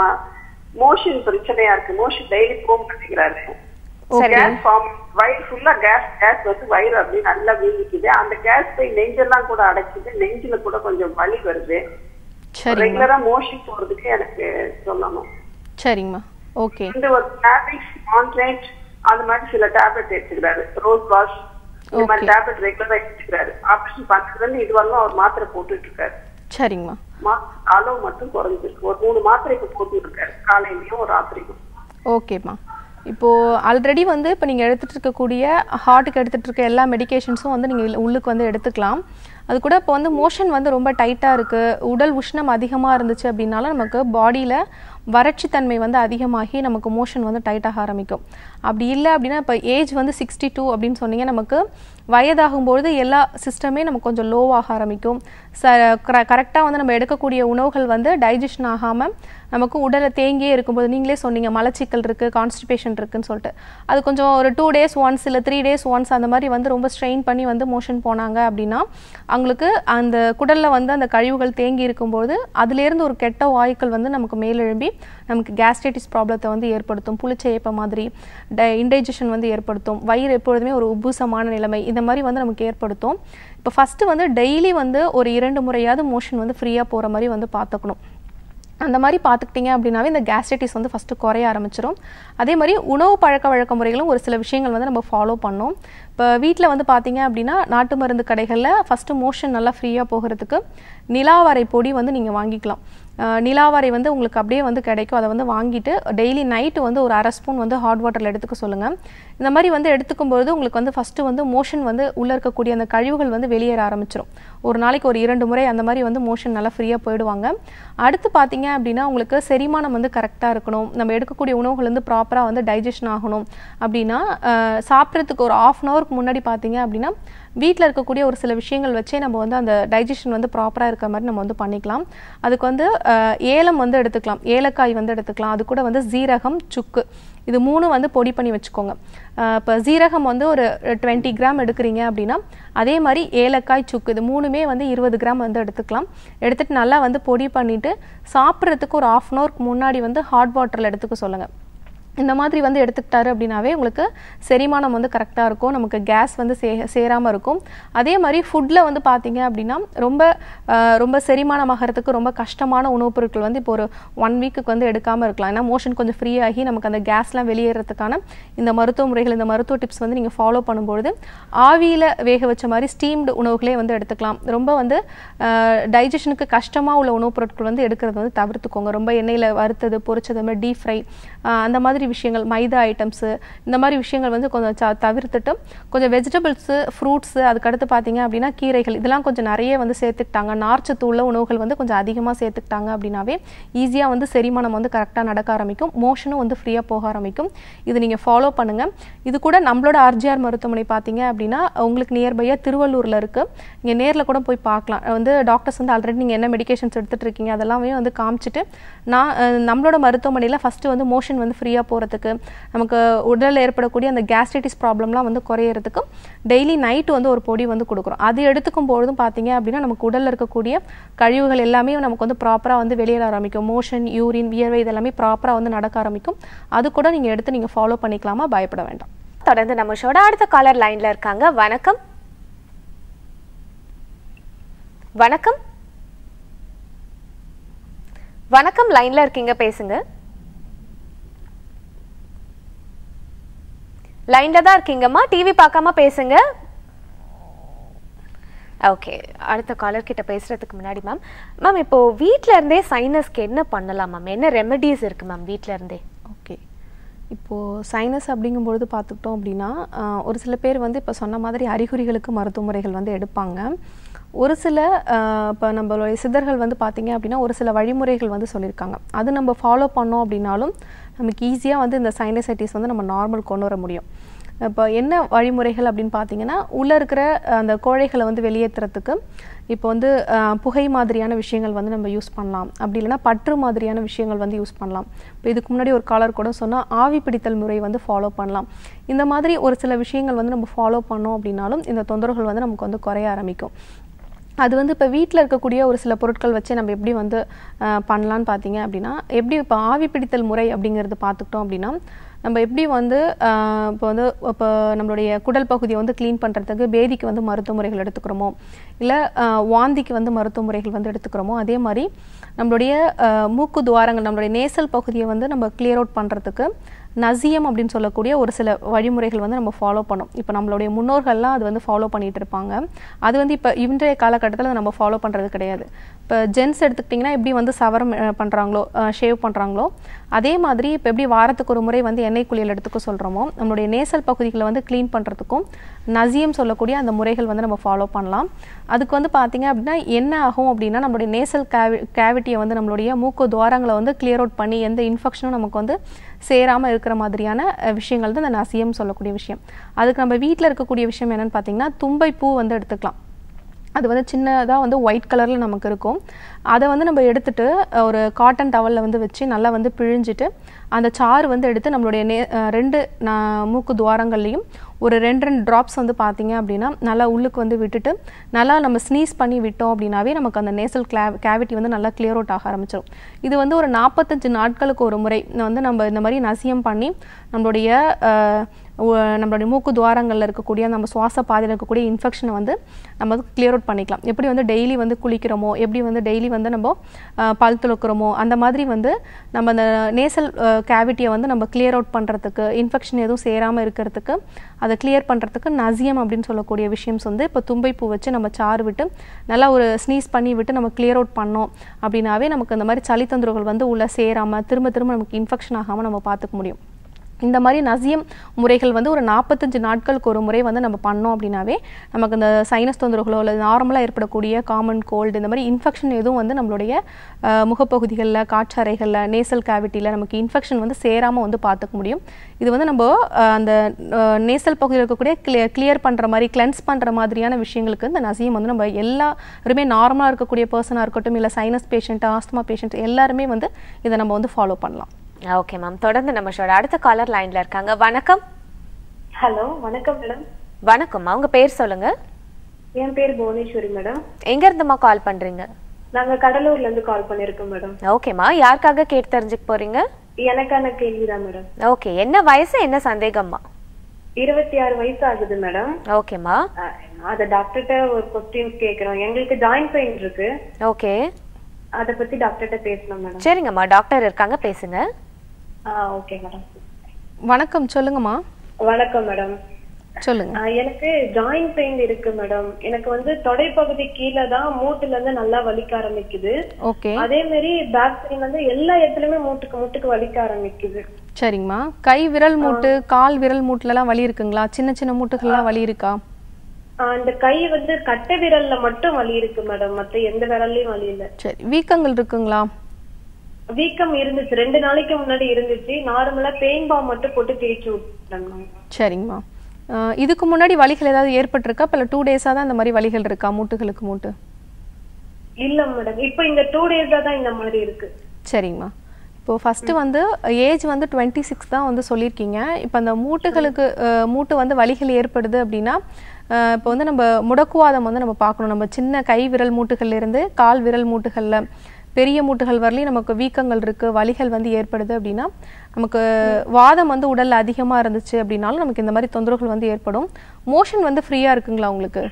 மோஷன் பிரச்சனையா இருக்கு மோஷன் டெய்லி போக மாட்டேங்கிறாரு சரி. கேஸ் ஃபார்ம் வயிறு ஃபுல்லா கேஸ் கேஸ் வந்து வயிறு அப்படியே நல்லா வீங்கிக்குது அந்த கேஸ் போய் நெஞ்செல்லாம் கூட அடைச்சிது நெஞ்சில கூட கொஞ்சம் வலி வருது சரிங்கம்மா ரெகுலரா மோஷன் போறதுக்கு எனக்கு சொல்லணும் சரிங்கம்மா ஓகே இந்த ஒரு டேப்லெட்ஸ் கான்ட்ரேட் அந்த மாதிரி சில டேப்லெட் எடுத்துக்கிறாரு ரோஸ் வாஷ் இந்த மாதிரி Okay. டேப்லெட் ரெகுலரா எடுத்துக்கிறாரு ஆபரேஷன் பண்றதுல இது வரலாம் அவர் மாத்திரை போட்டுட்டு இருக்காரு சரிங்கம்மா மா- அளவு மட்டும் குறைஞ்சிருக்கு ஒரு மூணு மாத்திரை இப்ப போட்டுட்டு இருக்காரு காலையிலயும் ஒரு ராத்திரிக்கும் ஓகேம்மா இப்போது ஆல்ரெடி வந்து இப்போ நீங்கள் எடுத்துகிட்டு இருக்கக்கூடிய ஹார்ட்டுக்கு எடுத்துகிட்டு இருக்க எல்லா மெடிகேஷன்ஸும் வந்து நீங்கள் உள்ளுக்கு வந்து எடுத்துக்கலாம் அது கூட இப்போ வந்து மோஷன் வந்து ரொம்ப டைட்டாக இருக்குது உடல் உஷ்ணம் அதிகமாக இருந்துச்சு அப்படின்னாலும் நமக்கு பாடியில் வறட்சித்தன்மை வந்து அதிகமாகி நமக்கு மோஷன் வந்து டைட்டாக ஆரம்பிக்கும் அப்படி இல்லை அப்படின்னா இப்போ ஏஜ் வந்து சிக்ஸ்டி டூ அப்படின்னு சொன்னீங்க நமக்கு வயதாகும்பொழுது எல்லா சிஸ்டமே நமக்கு கொஞ்சம் லோவாக ஆரம்பிக்கும் ச கரெக்டாக வந்து நம்ம எடுக்கக்கூடிய உணவுகள் வந்து டைஜஷன் ஆகாமல் நமக்கு உடலை தேங்கியே இருக்கும்போது நீங்களே சொன்னீங்க மலச்சிக்கல் இருக்குது கான்ஸ்டிபேஷன் இருக்குன்னு சொல்லிட்டு அது கொஞ்சம் ஒரு டூ டேஸ் ஒன்ஸ் இல்லை த்ரீ டேஸ் ஒன்ஸ் அந்த மாதிரி வந்து ரொம்ப ஸ்ட்ரெயின் பண்ணி வந்து மோஷன் போனாங்க அப்படின்னா அவங்களுக்கு அந்த குடலில் வந்து அந்த கழிவுகள் தேங்கி இருக்கும்போது அதுலேருந்து ஒரு கெட்ட வாயுக்கள் வந்து நமக்கு மேலெழும்பி நமக்கு கேஸ்ட்ரைட்டிஸ் ப்ராப்ளத்தை வந்து ஏற்படுத்தும் புளிச்ச ஏப்ப மாதிரி டை இன்டைஜஷன் வந்து ஏற்படுத்தும் வயிறு எப்பொழுதுமே ஒரு உப்புசமான நிலைமை இந்த மாதிரி வந்து நமக்கு ஏற்படுத்தும் இப்போ ஃபஸ்ட்டு வந்து டெய்லி வந்து ஒரு இரண்டு முறையாவது மோஷன் வந்து ஃப்ரீயாக போகிற மாதிரி வந்து பார்த்துக்கணும் அந்த மாதிரி பார்த்துக்கிட்டிங்க அப்படின்னாவே இந்த கேஸ்ட்ரைட்டிஸ் வந்து ஃபஸ்ட்டு குறைய ஆரம்பிச்சிடும் அதே மாதிரி உணவு பழக்க வழக்க முறைகளும் ஒரு சில விஷயங்கள் வந்து நம்ம ஃபாலோ பண்ணோம் இப்போ வீட்டில் வந்து பார்த்தீங்க அப்படின்னா நாட்டு மருந்து கடைகளில் ஃபஸ்ட்டு மோஷன் நல்லா ஃப்ரீயாக போகிறதுக்கு நிலாவரை பொடி வந்து நீங்கள் வாங்கிக்கலாம் அஹ் நிலாவரை வந்து உங்களுக்கு அப்படியே வந்து கிடைக்கும் அதை வந்து வாங்கிட்டு டெய்லி நைட்டு வந்து ஒரு அரை ஸ்பூன் வந்து ஹாட் வாட்டரில் எடுத்துக்க சொல்லுங்கள் இந்த மாதிரி வந்து எடுத்துக்கும்போது உங்களுக்கு வந்து ஃபஸ்ட்டு வந்து மோஷன் வந்து உள்ளே இருக்கக்கூடிய அந்த கழிவுகள் வந்து வெளியேற ஆரம்பிச்சிடும் ஒரு நாளைக்கு ஒரு இரண்டு முறை அந்த மாதிரி வந்து மோஷன் நல்லா ஃப்ரீயாக போயிடுவாங்க அடுத்து பார்த்தீங்க அப்படின்னா உங்களுக்கு செரிமானம் வந்து கரெக்டாக இருக்கணும் நம்ம எடுக்கக்கூடிய உணவுகள் வந்து ப்ராப்பராக வந்து டைஜஷன் ஆகணும் அப்படின்னா அஹ், சாப்பிட்றதுக்கு ஒரு ஆஃப் அன் ஹவருக்கு முன்னாடி பார்த்தீங்க அப்படின்னா வீட்டில் இருக்கக்கூடிய ஒரு சில விஷயங்கள் வச்சே நம்ம வந்து அந்த டைஜஷன் வந்து ப்ராப்பராக இருக்கிற மாதிரி நம்ம வந்து பண்ணிக்கலாம் அதுக்கு வந்து அஹ், ஏலம் வந்து எடுத்துக்கலாம் ஏலக்காய் வந்து எடுத்துக்கலாம் அது கூட வந்து ஜீரகம் சுக்கு இது மூணு வந்து பொடி பண்ணி வச்சுக்கோங்க இப்போ ஜீரகம் வந்து ஒரு டுவெண்ட்டி கிராம் எடுக்கிறீங்க அப்படின்னா அதே மாதிரி ஏலக்காய் சுக்கு இது மூணுமே வந்து இருபது கிராம் வந்து எடுத்துக்கலாம் எடுத்துட்டு நல்லா வந்து பொடி பண்ணிட்டு சாப்பிட்றதுக்கு ஒரு ஆஃப் அன் ஹவருக்கு முன்னாடி வந்து ஹாட் வாட்டரில் எடுத்துக்க சொல்லுங்கள் இந்த மாதிரி வந்து எடுத்துக்கிட்டாரு அப்படின்னாவே உங்களுக்கு செரிமானம் வந்து கரெக்டாக இருக்கும் நமக்கு கேஸ் வந்து சே சேராமல் இருக்கும் அதே மாதிரி ஃபுட்டில் வந்து பார்த்தீங்க அப்படின்னா ரொம்ப அஹ், ரொம்ப செரிமானமாகறதுக்கு ரொம்ப கஷ்டமான உணவுப் பொருட்கள் வந்து இப்போ ஒரு ஒன் வீக்குக்கு வந்து எடுக்காமல் இருக்கலாம் ஏன்னா மோஷன் கொஞ்சம் ஃப்ரீ ஆகி நமக்கு அந்த கேஸ்லாம் வெளியேறதுக்கான இந்த மருத்துவ முறைகள் இந்த மருத்துவ டிப்ஸ் வந்து நீங்கள் ஃபாலோ பண்ணும்பொழுது ஆவியில் வேக வச்ச மாதிரி ஸ்டீம்டு உணவுகளே வந்து எடுத்துக்கலாம் ரொம்ப வந்து டைஜஷனுக்கு கஷ்டமாக உள்ள உணவுப் பொருட்கள் வந்து எடுக்கிறது வந்து தவிர்த்துக்கோங்க ரொம்ப எண்ணெயில் வறுத்தது பொரிச்சது மாதிரி டீப் ஃப்ரை அந்த மாதிரி விஷயங்கள் மைதா ஐட்டம்ஸு இந்த மாதிரி விஷயங்கள் வந்து கொஞ்சம் ச- தவிர்த்துட்டு கொஞ்சம் வெஜிடபிள்ஸு ஃப்ரூட்ஸு அதுக்கடுத்து பார்த்தீங்க அப்படின்னா கீரைகள் இதெல்லாம் கொஞ்சம் நிறைய வந்து சேர்த்துக்கிட்டாங்க நார்ச்சத்து உள்ள உணவுகள் வந்து கொஞ்சம் அதிகமாக சேர்த்துக்கிட்டாங்க அப்படின்னாவே ஈஸியாக வந்து செரிமானம் வந்து கரெக்டாக நடக்க ஆரம்பிக்கும் மோஷனும் வந்து ஃப்ரீயாக போக ஆரம்பிக்கும் இது நீங்கள் ஃபாலோ பண்ணுங்கள் இது கூட நம்மளோட ஆர்ஜிஆர் மருத்துவமனை பார்த்தீங்க அப்படின்னா உங்களுக்கு நியர்பையாக திருவள்ளூரில் இருக்குது நீங்கள் நேரில் கூட போய் பார்க்கலாம் வந்து டாக்டர்ஸ் வந்து ஆல்ரெடி நீங்கள் என்ன மெடிகேஷன்ஸ் எடுத்துகிட்டு இருக்கீங்க அதெல்லாமே வந்து காமிச்சிட்டு நான் அஹ், நம்மளோட மருத்துவமனையில் ஃபஸ்ட்டு வந்து மோஷன் வந்து ஃப்ரீயாக போகிறதுக்கு நமக்கு உடலில் ஏற்படக்கூடிய அந்த கேஸ்ட்ரைட்டிஸ் ப்ராப்ளம்லாம் வந்து குறையிறதுக்கு டெய்லி நைட்டு வந்து ஒரு பொடி வந்து கொடுக்குறோம் அது எடுத்துக்கும் பொழுதும் பார்த்தீங்க அப்படின்னா நமக்கு உடலில் இருக்கக்கூடிய கழிவுகள் எல்லாமே நமக்கு வந்து ப்ராப்பராக வந்து வெளியேற ஆரம்பிக்கும் மோஷன் யூரின் வியர்வை இதெல்லாமே ப்ராப்பராக வந்து நடக்க ஆரம்பிக்கும் அது கூட நீங்கள் எடுத்து நீங்கள் ஃபாலோ பண்ணிக்கலாமா பயப்பட வேண்டாம் தொடர்ந்து நம்ம ஷோட அடுத்த காலர் லைன்ல இருக்காங்க வணக்கம் வணக்கம் வணக்கம் லைன்ல இருக்கீங்க பேசுங்க லைன்ல தான் இருக்கீங்கம்மா டிவி பார்க்காம பேசுங்க ஓகே அடுத்த காலர் கிட்ட பேசுறதுக்கு முன்னாடி மேம் மேம் இப்போ வீட்ல இருந்தே சைனஸ்க்கு என்ன பண்ணலாம் மேம் என்ன ரெமெடிஸ் இருக்கு மேம் வீட்ல இருந்தே ஓகே இப்போது சைனஸ் அப்படிங்கும்பொழுது பார்த்துக்கிட்டோம் அப்படின்னா ஆஹ், ஒரு சில பேர் வந்து இப்போ சொன்ன மாதிரி அறிகுறிகளுக்கு மருத்துவ முறைகள் வந்து எடுப்பாங்க ஒரு சில இப்போ நம்மளுடைய சித்தர்கள் வந்து பார்த்தீங்க அப்படின்னா ஒரு சில வழிமுறைகள் வந்து சொல்லியிருக்காங்க அது நம்ம ஃபாலோ பண்ணோம் அப்படின்னாலும் நமக்கு ஈஸியாக வந்து இந்த சைனசைட்டிஸ் வந்து நம்ம நார்மல் கொண்டு வர முடியும் இப்போ என்ன வழிமுறைகள் அப்படின்னு பார்த்தீங்கன்னா உள்ளே இருக்கிற அஹ், அந்த கோழைகளை வந்து வெளியேற்றுறதுக்கு இப்போ வந்து அஹ், புகை மாதிரியான விஷயங்கள் வந்து நம்ம யூஸ் பண்ணலாம் அப்படி இல்லைன்னா பற்று மாதிரியான விஷயங்கள் வந்து யூஸ் பண்ணலாம் இப்போ இதுக்கு முன்னாடி ஒரு காலர் கூட சொன்னால் ஆவி பிடித்தல் முறை வந்து ஃபாலோ பண்ணலாம் இந்த மாதிரி ஒரு சில விஷயங்கள் வந்து நம்ம ஃபாலோ பண்ணோம் அப்படின்னாலும் இந்த தொந்தரவுகள் வந்து நமக்கு வந்து குறைய ஆரம்பிக்கும் அது வந்து இப்போ வீட்டில் இருக்கக்கூடிய ஒரு சில பொருட்கள் வச்சு நம்ம எப்படி வந்து அஹ், பண்ணலான்னு பார்த்தீங்க அப்படின்னா எப்படி இப்போ ஆவி பிடித்தல் முறை அப்படிங்கிறது பார்த்துக்கிட்டோம் அப்படின்னா நம்ம எப்படி வந்து அஹ், இப்போ வந்து இப்போ நம்மளுடைய குடல் பகுதியை வந்து க்ளீன் பண்ணுறதுக்கு பேதிக்கு வந்து மருத்துவ முறைகள் எடுத்துக்கிறோமோ இல்லை வாந்திக்கு வந்து மருத்துவ முறைகள் வந்து எடுத்துக்கிறோமோ அதே மாதிரி நம்மளுடைய அஹ், மூக்கு துவாரங்கள் நம்மளுடைய நேசல் பகுதியை வந்து நம்ம கிளியர் அவுட் பண்ணுறதுக்கு நசியம் அப்படின்னு சொல்லக்கூடிய ஒரு சில வழிமுறைகள் வந்து நம்ம ஃபாலோ பண்ணோம் இப்போ நம்மளுடைய முன்னோர்கள்லாம் அது வந்து ஃபாலோ பண்ணிட்டு இருப்பாங்க அது வந்து இப்போ இன்றைய காலகட்டத்தில் நம்ம ஃபாலோ பண்ணுறது கிடையாது இப்போ ஜென்ஸ் எடுத்துக்கிட்டிங்கன்னா எப்படி வந்து சவரம் அஹ், பண்ணுறாங்களோ ஷேவ் பண்ணுறாங்களோ அதே மாதிரி இப்போ எப்படி வாரத்துக்கு ஒரு முறை வந்து எண்ணெய் குளியல் எடுத்துக்க சொல்கிறோமோ நம்மளுடைய நேசல் பகுதிகளை வந்து க்ளீன் பண்ணுறதுக்கும் நசியம் சொல்லக்கூடிய அந்த முறைகள் வந்து நம்ம ஃபாலோ பண்ணலாம் அதுக்கு வந்து பார்த்தீங்க அப்படின்னா என்ன ஆகும் அப்படின்னா நம்மளுடைய நேசல் கேவி கேவிட்டியை வந்து நம்மளுடைய மூக்கு துவாரங்களை வந்து கிளியர் அவுட் பண்ணி எந்த இன்ஃபெக்ஷனும் நமக்கு வந்து சேராமல் இருக்கிற மாதிரியான அஹ், விஷயங்கள் தான் இந்த நசியம் சொல்லக்கூடிய விஷயம் அதுக்கு நம்ம வீட்டில் இருக்கக்கூடிய விஷயம் என்னன்னு பார்த்தீங்கன்னா தும்பை பூ வந்து எடுத்துக்கலாம் அது வந்து சின்னதாக வந்து ஒயிட் கலரில் நமக்கு இருக்கும் அதை வந்து நம்ம எடுத்துட்டு அஹ், ஒரு காட்டன் டவலில் வந்து வச்சு நல்லா வந்து பிழிஞ்சிட்டு அந்த சாறு வந்து எடுத்து நம்மளுடைய நே அஹ், ரெண்டு நா- மூக்கு துவாரங்கள்லையும் ஒரு ரெண்டு ரெண்டு ட்ராப்ஸ் வந்து பார்த்தீங்க அப்படின்னா நல்லா உள்ளுக்கு வந்து விட்டுட்டு நல்லா நம்ம ஸ்னீஸ் பண்ணி விட்டோம் அப்படின்னாவே நமக்கு அந்த நேசல் கிளா கேவிட்டி வந்து நல்லா கிளியர் அவுட் ஆக ஆரம்பிச்சிடும் இது வந்து ஒரு நாற்பத்தஞ்சு நாட்களுக்கு ஒரு முறை வந்து நம்ம இந்த மாதிரி நசியம் பண்ணி நம்மளுடைய அஹ், உ- நம்மளுடைய மூக்கு துவாரங்களில் இருக்கக்கூடிய நம்ம சுவாச பாதையில் இருக்கக்கூடிய இன்ஃபெக்ஷனை வந்து நம்ம வந்து கிளியர் அவுட் பண்ணிக்கலாம் எப்படி வந்து டெய்லி வந்து குளிக்கிறோமோ எப்படி வந்து டெய்லி வந்து நம்ம அஹ், பல் துளக்குறோமோ அந்த மாதிரி வந்து நம்ம அந்த நேசல் கேவிட்டியை வந்து நம்ம கிளியர் அவுட் பண்ணுறதுக்கு இன்ஃபெக்ஷன் எதுவும் சேராமல் இருக்கிறதுக்கு அதை கிளியர் பண்ணுறதுக்கு நசியம் அப்படின்னு சொல்லக்கூடிய விஷயம்ஸ் வந்து இப்போ தும்பை பூ வச்சு நம்ம சாறு விட்டு நல்லா ஒரு ஸ்னீஸ் பண்ணி விட்டு நம்ம கிளியர் அவுட் பண்ணோம் அப்படின்னாவே நமக்கு இந்த மாதிரி சளி தொந்தரவுகள் வந்து உள்ளே சேராமல் திரும்ப திரும்ப நமக்கு இன்ஃபெக்ஷன் ஆகாமல் நம்ம பார்த்துக்க முடியும் இந்த மாதிரி நசியம் முறைகள் வந்து ஒரு நாற்பத்தஞ்சு நாட்களுக்கு ஒரு முறை வந்து நம்ம பண்ணோம் அப்படின்னாவே நமக்கு இந்த சைனஸ் தொந்தரவுகளோ அல்லது நார்மலாக ஏற்படக்கூடிய காமன் கோல்டு இந்த மாதிரி இன்ஃபெக்ஷன் எதுவும் வந்து நம்மளுடைய அஹ், முகப்பகுதிகளில் காற்றறைகளில் நேசல் கேவிட்டியில் நமக்கு இன்ஃபெக்ஷன் வந்து சேராமல் வந்து பார்த்துக்க முடியும் இது வந்து நம்ம அஹ், அந்த நேசல் பகுதியில் இருக்கக்கூடிய கிளியர் கிளியர் பண்ணுற மாதிரி கிளென்ஸ் பண்ணுற மாதிரியான விஷயங்களுக்கு இந்த நசியம் வந்து நம்ம எல்லாருமே நார்மலாக இருக்கக்கூடிய பர்சனாக இருக்கட்டும் இல்லை சைனஸ் பேஷண்ட் ஆஸ்துமா பேஷண்ட் எல்லாருமே வந்து இதை நம்ம வந்து ஃபாலோ பண்ணலாம் ஓகே மேம் தொடர்ந்து நம்ம ஷோட அடுத்த காலர் லைன்ல இருக்காங்க வணக்கம் ஹலோ வணக்கம் மேடம் வணக்கம் உங்க பேர் சொல்லுங்க என் பேர் புவனேஸ்வரி மேடம் எங்க இருந்துமா கால் பண்றீங்க நாங்க கடலூர்ல இருந்து கால் பண்ணிருக்கோம் மேடம் ஓகேம்மா யாருக்காக கேட்டு தெரிஞ்சுக்க போறீங்க எனக்கான கேள்விதான் மேடம் ஓகே என்ன வயசு என்ன சந்தேகம்மா இருபத்தி ஆறு வயசு ஆகுது மேடம் ஓகேம்மா அஹ், அத டாக்டர்கிட்ட ஒரு கொஸ்டின் கேக்குறோம் எங்களுக்கு ஜாயிண்ட் பெயின் இருக்கு ஓகே அத பத்தி டாக்டர்கிட்ட பேசணும் மேடம் சரிங்கம்மா டாக்டர் இருக்காங்க பேசுங்க ஆ ஓகே மேடம் வணக்கம் சொல்லுங்கம்மா வணக்கம் மேடம் சொல்லுங்க ஆஹ் எனக்கு ஜாயிண்ட் பெயின் இருக்கு மேடம் எனக்கு வந்து தொடைப்பகுதி கீழே தான் மூட்டுல இருந்து நல்லா வலிக்க ஆரம்பிக்குது ஓகே அதே மாதிரி பேக் பெயின் வந்து எல்லா இடத்துலயுமே மூட்டுக்கு மூட்டுக்கு வலிக்க ஆரம்பிக்குது சரிங்கம்மா கை விரல் மூட்டு கால் விரல் மூட்டுலலாம் வலி இருக்குங்களா சின்ன சின்ன மூட்டுகள்லாம் வலி இருக்கா ஆஹ் இந்த கை வந்து கட்டை விரல்ல மட்டும் வலி இருக்கு மேடம் மத்த எந்த விரல்லயும் வலி இல்ல சரி வீக்கங்கள் இருக்குங்களா வீக்கம் இருந்துச்சு ரெண்டு நாளைக்கு முன்னாடி இருந்துச்சு நார்மலா பெயின் பாம் மட்டும் போட்டு தேய்ச்சி விட்டேன் சரிங்கம்மா அஹ் இதுக்கு முன்னாடி வலிகள் ஏதாவது ஏற்பட்டிருக்கா இப்போ டூ டேஸாக தான் இந்த மாதிரி வலிகள் இருக்கா மூட்டுகளுக்கு மூட்டு இல்ல மேடம் இப்போ இந்த டூ டேஸா தான் இந்த மாதிரி இருக்கு சரிங்கம்மா இப்போ ஃபஸ்ட்டு வந்து ஏஜ் வந்து டுவெண்ட்டி சிக்ஸ் தான் வந்து சொல்லியிருக்கீங்க இப்போ அந்த மூட்டுகளுக்கு அஹ், மூட்டு வந்து வலிகள் ஏற்படுது அப்படின்னா அஹ், இப்போ வந்து நம்ம முடக்குவாதம் வந்து நம்ம பார்க்கணும் நம்ம சின்ன கை விரல் மூட்டுகள்ல இருந்து கால் விரல் மூட்டுகளில் பெரிய மூட்டுகள் வரலையும் நமக்கு வீக்கங்கள் இருக்குது வலிகள் வந்து ஏற்படுது அப்படின்னா நமக்கு வாதம் வந்து உடல்ல அதிகமாக இருந்துச்சு அப்படின்னாலும் நமக்கு இந்த மாதிரி தொந்தரவுகள் வந்து ஏற்படும் மோஷன் வந்து ஃப்ரீயாக இருக்குங்களா உங்களுக்கு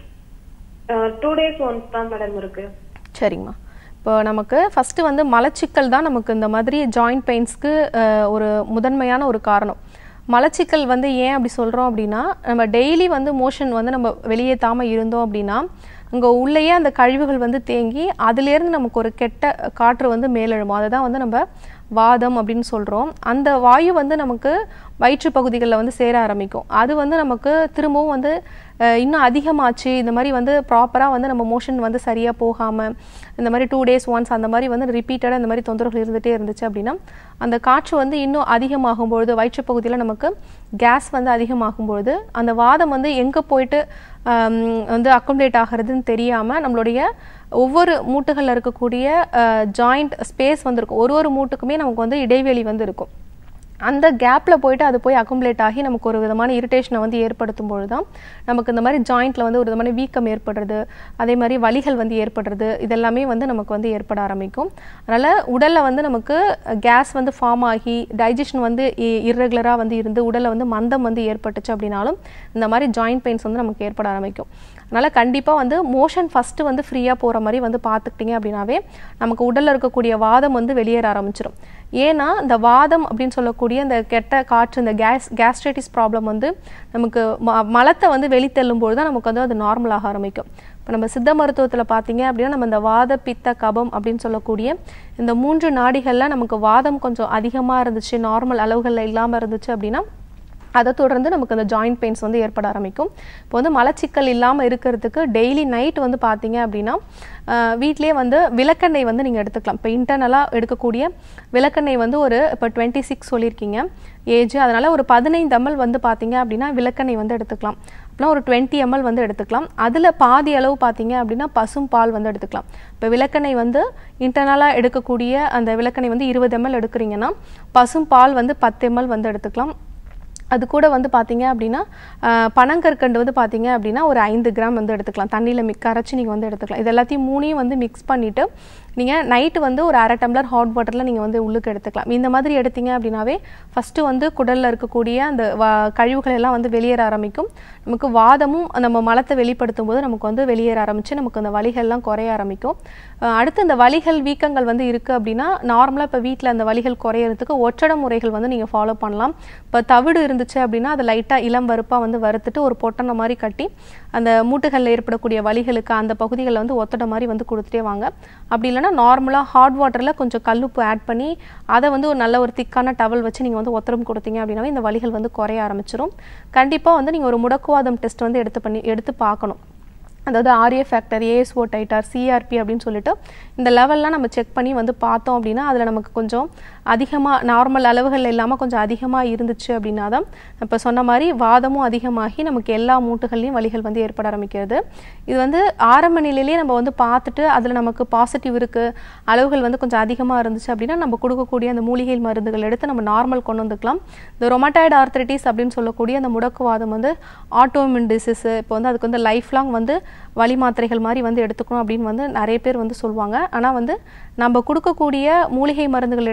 டூ டேஸ் ஒன்ஸ் தான் மேடம் இருக்கு சரிங்கம்மா இப்போ நமக்கு ஃபஸ்ட்டு வந்து மலச்சிக்கல் தான் நமக்கு இந்த மாதிரி ஜாயிண்ட் பெயின்ஸ்க்கு ஒரு முதன்மையான ஒரு காரணம் மலச்சிக்கல் வந்து ஏன் அப்படி சொல்கிறோம் அப்படின்னா நம்ம டெய்லி வந்து மோஷன் வந்து நம்ம வெளியேற்றாமல் இருந்தோம் அப்படின்னா அங்கே உள்ளேயே அந்த கழிவுகள் வந்து தேங்கி அதுலேருந்து நமக்கு ஒரு கெட்ட காற்று வந்து மேலெழும் அதை தான் வந்து நம்ம வாதம் அப்படின்னு சொல்கிறோம் அந்த வாயு வந்து நமக்கு வயிற்று பகுதிகளில் வந்து சேர ஆரம்பிக்கும் அது வந்து நமக்கு திரும்பவும் வந்து அஹ், இன்னும் அதிகமாச்சு இந்த மாதிரி வந்து ப்ராப்பராக வந்து நம்ம மோஷன் வந்து சரியாக போகாமல் இந்த மாதிரி டூ டேஸ் ஒன்ஸ் அந்த மாதிரி வந்து ரிப்பீட்டடாக இந்த மாதிரி தொந்தரவுகள் இருந்துகிட்டே இருந்துச்சு அப்படின்னா அந்த காற்று வந்து இன்னும் அதிகமாகும் பொழுது வயிற்று பகுதியில் நமக்கு கேஸ் வந்து அதிகமாகும் பொழுது அந்த வாதம் வந்து எங்கே போயிட்டு ஆம், வந்து அக்கோமடேட் ஆகிறதுன்னு தெரியாமல் நம்மளுடைய ஒவ்வொரு மூட்டுகளில் இருக்கக்கூடிய ஜாயிண்ட் ஸ்பேஸ் வந்து இருக்கும் ஒரு ஒரு மூட்டுக்குமே நமக்கு வந்து இடைவெளி வந்து இருக்கும் அந்த கேப்பில் போயிட்டு அது போய் அக்குமுலேட் ஆகி நமக்கு ஒரு விதமான இரிட்டேஷனை வந்து ஏற்படுத்தும் பொழுது தான் நமக்கு இந்த மாதிரி ஜாயிண்ட்டில் வந்து ஒரு விதமான வீக்கம் ஏற்படுறது அதே மாதிரி வலிகள் வந்து ஏற்படுறது இதெல்லாமே வந்து நமக்கு வந்து ஏற்பட ஆரம்பிக்கும் அதனால் உடலில் வந்து நமக்கு கேஸ் வந்து ஃபார்ம் ஆகி டைஜஷன் வந்து இர்ரெகுலராக வந்து இருந்து உடலில் வந்து மந்தம் வந்து ஏற்பட்டுச்சு அப்படின்னாலும் இந்த மாதிரி ஜாயிண்ட் பெயின்ஸ் வந்து நமக்கு ஏற்பட ஆரம்பிக்கும் அதனால் கண்டிப்பாக வந்து மோஷன் ஃபஸ்ட்டு வந்து ஃப்ரீயாக போகிற மாதிரி வந்து பார்த்துக்கிட்டிங்க அப்படின்னாவே நமக்கு உடலில் இருக்கக்கூடிய வாதம் வந்து வெளியேற ஆரம்பிச்சிடும் ஏன்னா இந்த வாதம் அப்படின்னு சொல்லக்கூடிய இந்த கெட்ட காற்று இந்த கேஸ் கேஸ்ட்ரைட்டிஸ் ப்ராப்ளம் வந்து நமக்கு ம மலத்தை வந்து வெளித்தள்ளும்போது தான் நமக்கு வந்து அது நார்மல் ஆக ஆரம்பிக்கும் இப்போ நம்ம சித்த மருத்துவத்தில் பார்த்தீங்க அப்படின்னா நம்ம இந்த வாத பித்த கபம் அப்படின்னு சொல்லக்கூடிய இந்த மூன்று நாடிகளில் நமக்கு வாதம் கொஞ்சம் அதிகமாக இருந்துச்சு நார்மல் அளவுகளில் இல்லாமல் இருந்துச்சு அப்படின்னா அதை தொடர்ந்து நமக்கு அந்த ஜாயிண்ட் பெயின்ஸ் வந்து ஏற்பட ஆரம்பிக்கும் இப்போ வந்து மலச்சிக்கல் இல்லாமல் இருக்கிறதுக்கு டெய்லி நைட் வந்து பார்த்தீங்க அப்படின்னா ஆஹ் வீட்டிலேயே வந்து விளக்கெண்ணெய் வந்து நீங்கள் எடுத்துக்கலாம் இப்போ இன்டர்னலாக எடுக்கக்கூடிய விளக்கெண்ணெய் வந்து ஒரு இப்போ டுவெண்ட்டி சிக்ஸ் சொல்லியிருக்கீங்க ஏஜ் அதனால் ஒரு பதினைந்து எம்எல் வந்து பார்த்தீங்க அப்படின்னா விளக்கெண்ணெய் வந்து எடுத்துக்கலாம் அப்படின்னா ஒரு டுவெண்ட்டி எம்எல் வந்து எடுத்துக்கலாம் அதில் பாதி அளவு பார்த்தீங்க அப்படின்னா பசும் பால் வந்து எடுத்துக்கலாம் இப்போ விளக்கெண்ணெய் வந்து இன்டர்னலாக எடுக்கக்கூடிய அந்த விளக்கெண்ணெய் வந்து இருபது எம்எல் எடுக்கிறீங்கன்னா பசும் பால் வந்து பத்து எம்எல் வந்து எடுத்துக்கலாம் அது கூட வந்து பார்த்தீங்க அப்படின்னா ஆஹ், பனங்கற்கண்டு வந்து பார்த்தீங்க அப்படின்னா ஒரு ஐந்து கிராம் வந்து எடுத்துக்கலாம் தண்ணியில் மிக் கரைச்சி நீங்கள் வந்து எடுத்துக்கலாம் இது எல்லாத்தையும் மூணையும் வந்து மிக்ஸ் பண்ணிவிட்டு நீங்கள் நைட்டு வந்து ஒரு அரை டம்ளர் ஹாட் வாட்டரில் நீங்கள் வந்து உள்ளுக்கு எடுத்துக்கலாம் இந்த மாதிரி எடுத்தீங்க அப்படின்னாவே ஃபஸ்ட்டு வந்து குடலில் இருக்கக்கூடிய அந்த வ- கழிவுகள் எல்லாம் வந்து வெளியேற ஆரம்பிக்கும் நமக்கு வாதமும் நம்ம மலத்தை வெளிப்படுத்தும் போது நமக்கு வந்து வெளியேற ஆரம்பிச்சு நமக்கு அந்த வலிகள்லாம் குறைய ஆரம்பிக்கும் ஆஹ், அடுத்து இந்த வலிகள் வீக்கங்கள் வந்து இருக்குது அப்படின்னா நார்மலாக இப்போ வீட்டில் அந்த வலிகள் குறையறதுக்கு ஒற்றட முறைகள் வந்து நீங்கள் ஃபாலோ பண்ணலாம் இப்போ தவிடு இருந்துச்சு அப்படின்னா அதை லைட்டாக இளம் வறுப்பாக வந்து வறுத்துட்டு ஒரு பொட்டனை மாதிரி கட்டி அந்த மூட்டுகளில் ஏற்படக்கூடிய வலிகளுக்கு அந்த பகுதிகளில் வந்து ஒத்தடை மாதிரி வந்து கொடுத்துட்டே வாங்க அப்படி இல்லைன்னா நார்மலாக ஹாட் வாட்டரில் கொஞ்சம் கல்லுப்பு ஆட் பண்ணி அதை வந்து ஒரு நல்ல ஒரு திக்கான டவல் வச்சு நீங்கள் வந்து ஒத்தடம் கொடுத்தீங்க அப்படின்னாவே இந்த வலிகள் வந்து குறைய ஆரம்பிச்சிடும் கண்டிப்பாக வந்து நீங்கள் ஒரு முடக்குவாதம் டெஸ்ட் வந்து எடுத்து பண்ணி எடுத்து பார்க்கணும் அதாவது RA factor ASO titre CRP அப்படின்னு சொல்லிட்டு இந்த லெவல்லாம் நம்ம செக் பண்ணி வந்து பார்த்தோம் அப்படின்னா அதில் நமக்கு கொஞ்சம் அதிகமாக நார்மல் அளவுகள் இல்லாமல் கொஞ்சம் அதிகமாக இருந்துச்சு அப்படின்னா தான் இப்போ சொன்ன மாதிரி வாதமும் அதிகமாகி நமக்கு எல்லா மூட்டுகள்லையும் வலிகள் வந்து ஏற்பட ஆரம்பிக்கிறது இது வந்து ஆரம்ப நிலையிலேயே நம்ம வந்து பார்த்துட்டு அதில் நமக்கு பாசிட்டிவ் இருக்குது அளவுகள் வந்து கொஞ்சம் அதிகமாக இருந்துச்சு அப்படின்னா நம்ம கொடுக்கக்கூடிய அந்த மூலிகை மருந்துகள் எடுத்து நம்ம நார்மல் கொண்டு வந்துக்கலாம் இந்த ரொமட்டாய்டு ஆர்த்தரைட்டிஸ் அப்படின்னு சொல்லக்கூடிய அந்த முடக்குவாதம் வந்து ஆட்டோமின் டிசீஸ் இப்போ வந்து அதுக்கு வந்து லைஃப் லாங் வந்து வலி மாத்திரைகள் மாதிரி வந்து எடுத்துக்கணும் அப்படின்னு வந்து நிறைய பேர் வந்து சொல்லுவாங்க ஆனால் வந்து நம்ம கொடுக்கக்கூடிய மூலிகை மருந்துகள் எடுத்துக்கிட்டோம்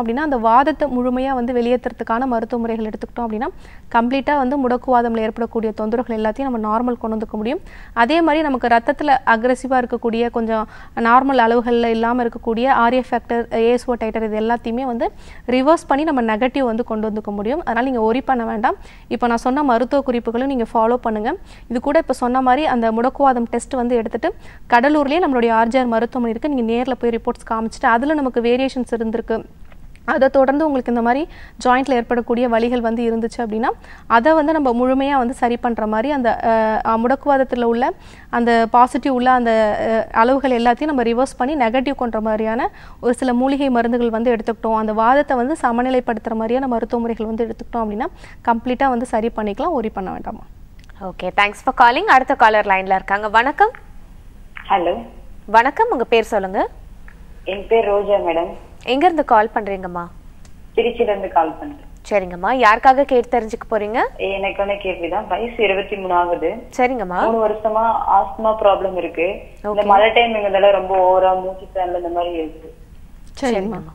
அப்படின்னா அந்த வாதத்தை முழுமையாக வந்து வெளியேற்றுறதுக்கான மருத்துவ முறைகள் எடுத்துக்கிட்டோம் அப்படின்னா கம்ப்ளீட்டாக வந்து முடக்குவாதம்ல ஏற்படக்கூடிய தொந்தரவுகள் எல்லாத்தையும் நம்ம நார்மல் கொண்டு வந்துக்க முடியும் அதே மாதிரி நமக்கு ரத்தத்தில் அக்ரெசிவாக இருக்கக்கூடிய கொஞ்சம் நார்மல் அளவுகளில் இல்லாமல் இருக்கக்கூடிய ஆர்ஏ ஃபேக்டர் ஏஎஸ்ஓ டைட்டர் இது எல்லாத்தையுமே வந்து ரிவர்ஸ் பண்ணி நம்ம நெகட்டிவ் வந்து கொண்டு வந்துக்க முடியும் அதனால் நீங்கள் ஒரி பண்ண வேண்டாம் இப்போ நான் சொன்ன மருத்துவ குறிப்புகளும் நீங்கள் ஃபாலோ பண்ணுங்கள் இது கூட இப்போ சொன்ன மாதிரி அந்த முடக்குவாதம் டெஸ்ட் வந்து எடுத்துட்டு கடலூர்லேயே நம்மளுடைய ஆர்ஜிஆர் மருத்துவமனை இருக்குது நீங்கள் நேரில் போய் ரிப்போர்ட்ஸ் காமிச்சிட்டு அதில் நமக்கு வேரியேஷன்ஸ் இருந்திருக்கு அதை தொடர்ந்து உங்களுக்கு இந்த மாதிரி ஜாயிண்ட்ல ஏற்படக்கூடிய வலிகள் வந்து இருந்துச்சு அப்படின்னா அதை வந்து நம்ம முழுமையாக வந்து சரி பண்ணுற மாதிரி அந்த அஹ், முடக்குவாதத்தில் உள்ள அந்த பாசிட்டிவ் உள்ள அந்த அஹ், அளவுகள் எல்லாத்தையும் நம்ம ரிவர்ஸ் பண்ணி நெகட்டிவ் கொண்ட மாதிரியான ஒரு சில மூலிகை மருந்துகள் வந்து எடுத்துக்கிட்டோம் அந்த வாதத்தை வந்து சமநிலைப்படுத்துகிற மாதிரியான மருத்துவ முறைகள் வந்து எடுத்துக்கிட்டோம் அப்படின்னா கம்ப்ளீட்டாக வந்து சரி பண்ணிக்கலாம் ஒரி பண்ண வேண்டாமா ஓகே தேங்க்ஸ் ஃபார் காலிங் அடுத்த காலர் லைன்ல இருக்காங்க வணக்கம் ஹலோ வணக்கம் உங்க பேர் சொல்லுங்க என் பேர் ரோஜா மேடம் எங்க இருந்து கால் பண்றீங்கம்மா திருச்சியில இருந்து கால் பண்றேன் சரிங்கம்மா யாருக்காக கேட்டு தெரிஞ்சுக்க போறீங்க எனக்கு வந்து கேள்விதான் வயசு இருபத்தி மூணு ஆகுது சரிங்கம்மா மூணு வருஷமா ஆஸ்துமா ப்ராப்ளம் இருக்கு இந்த மழை டைம் எங்கதால ரொம்ப ஓவரா மூச்சு திணறல் இந்த மாதிரி இருக்கு சரிங்கம்மா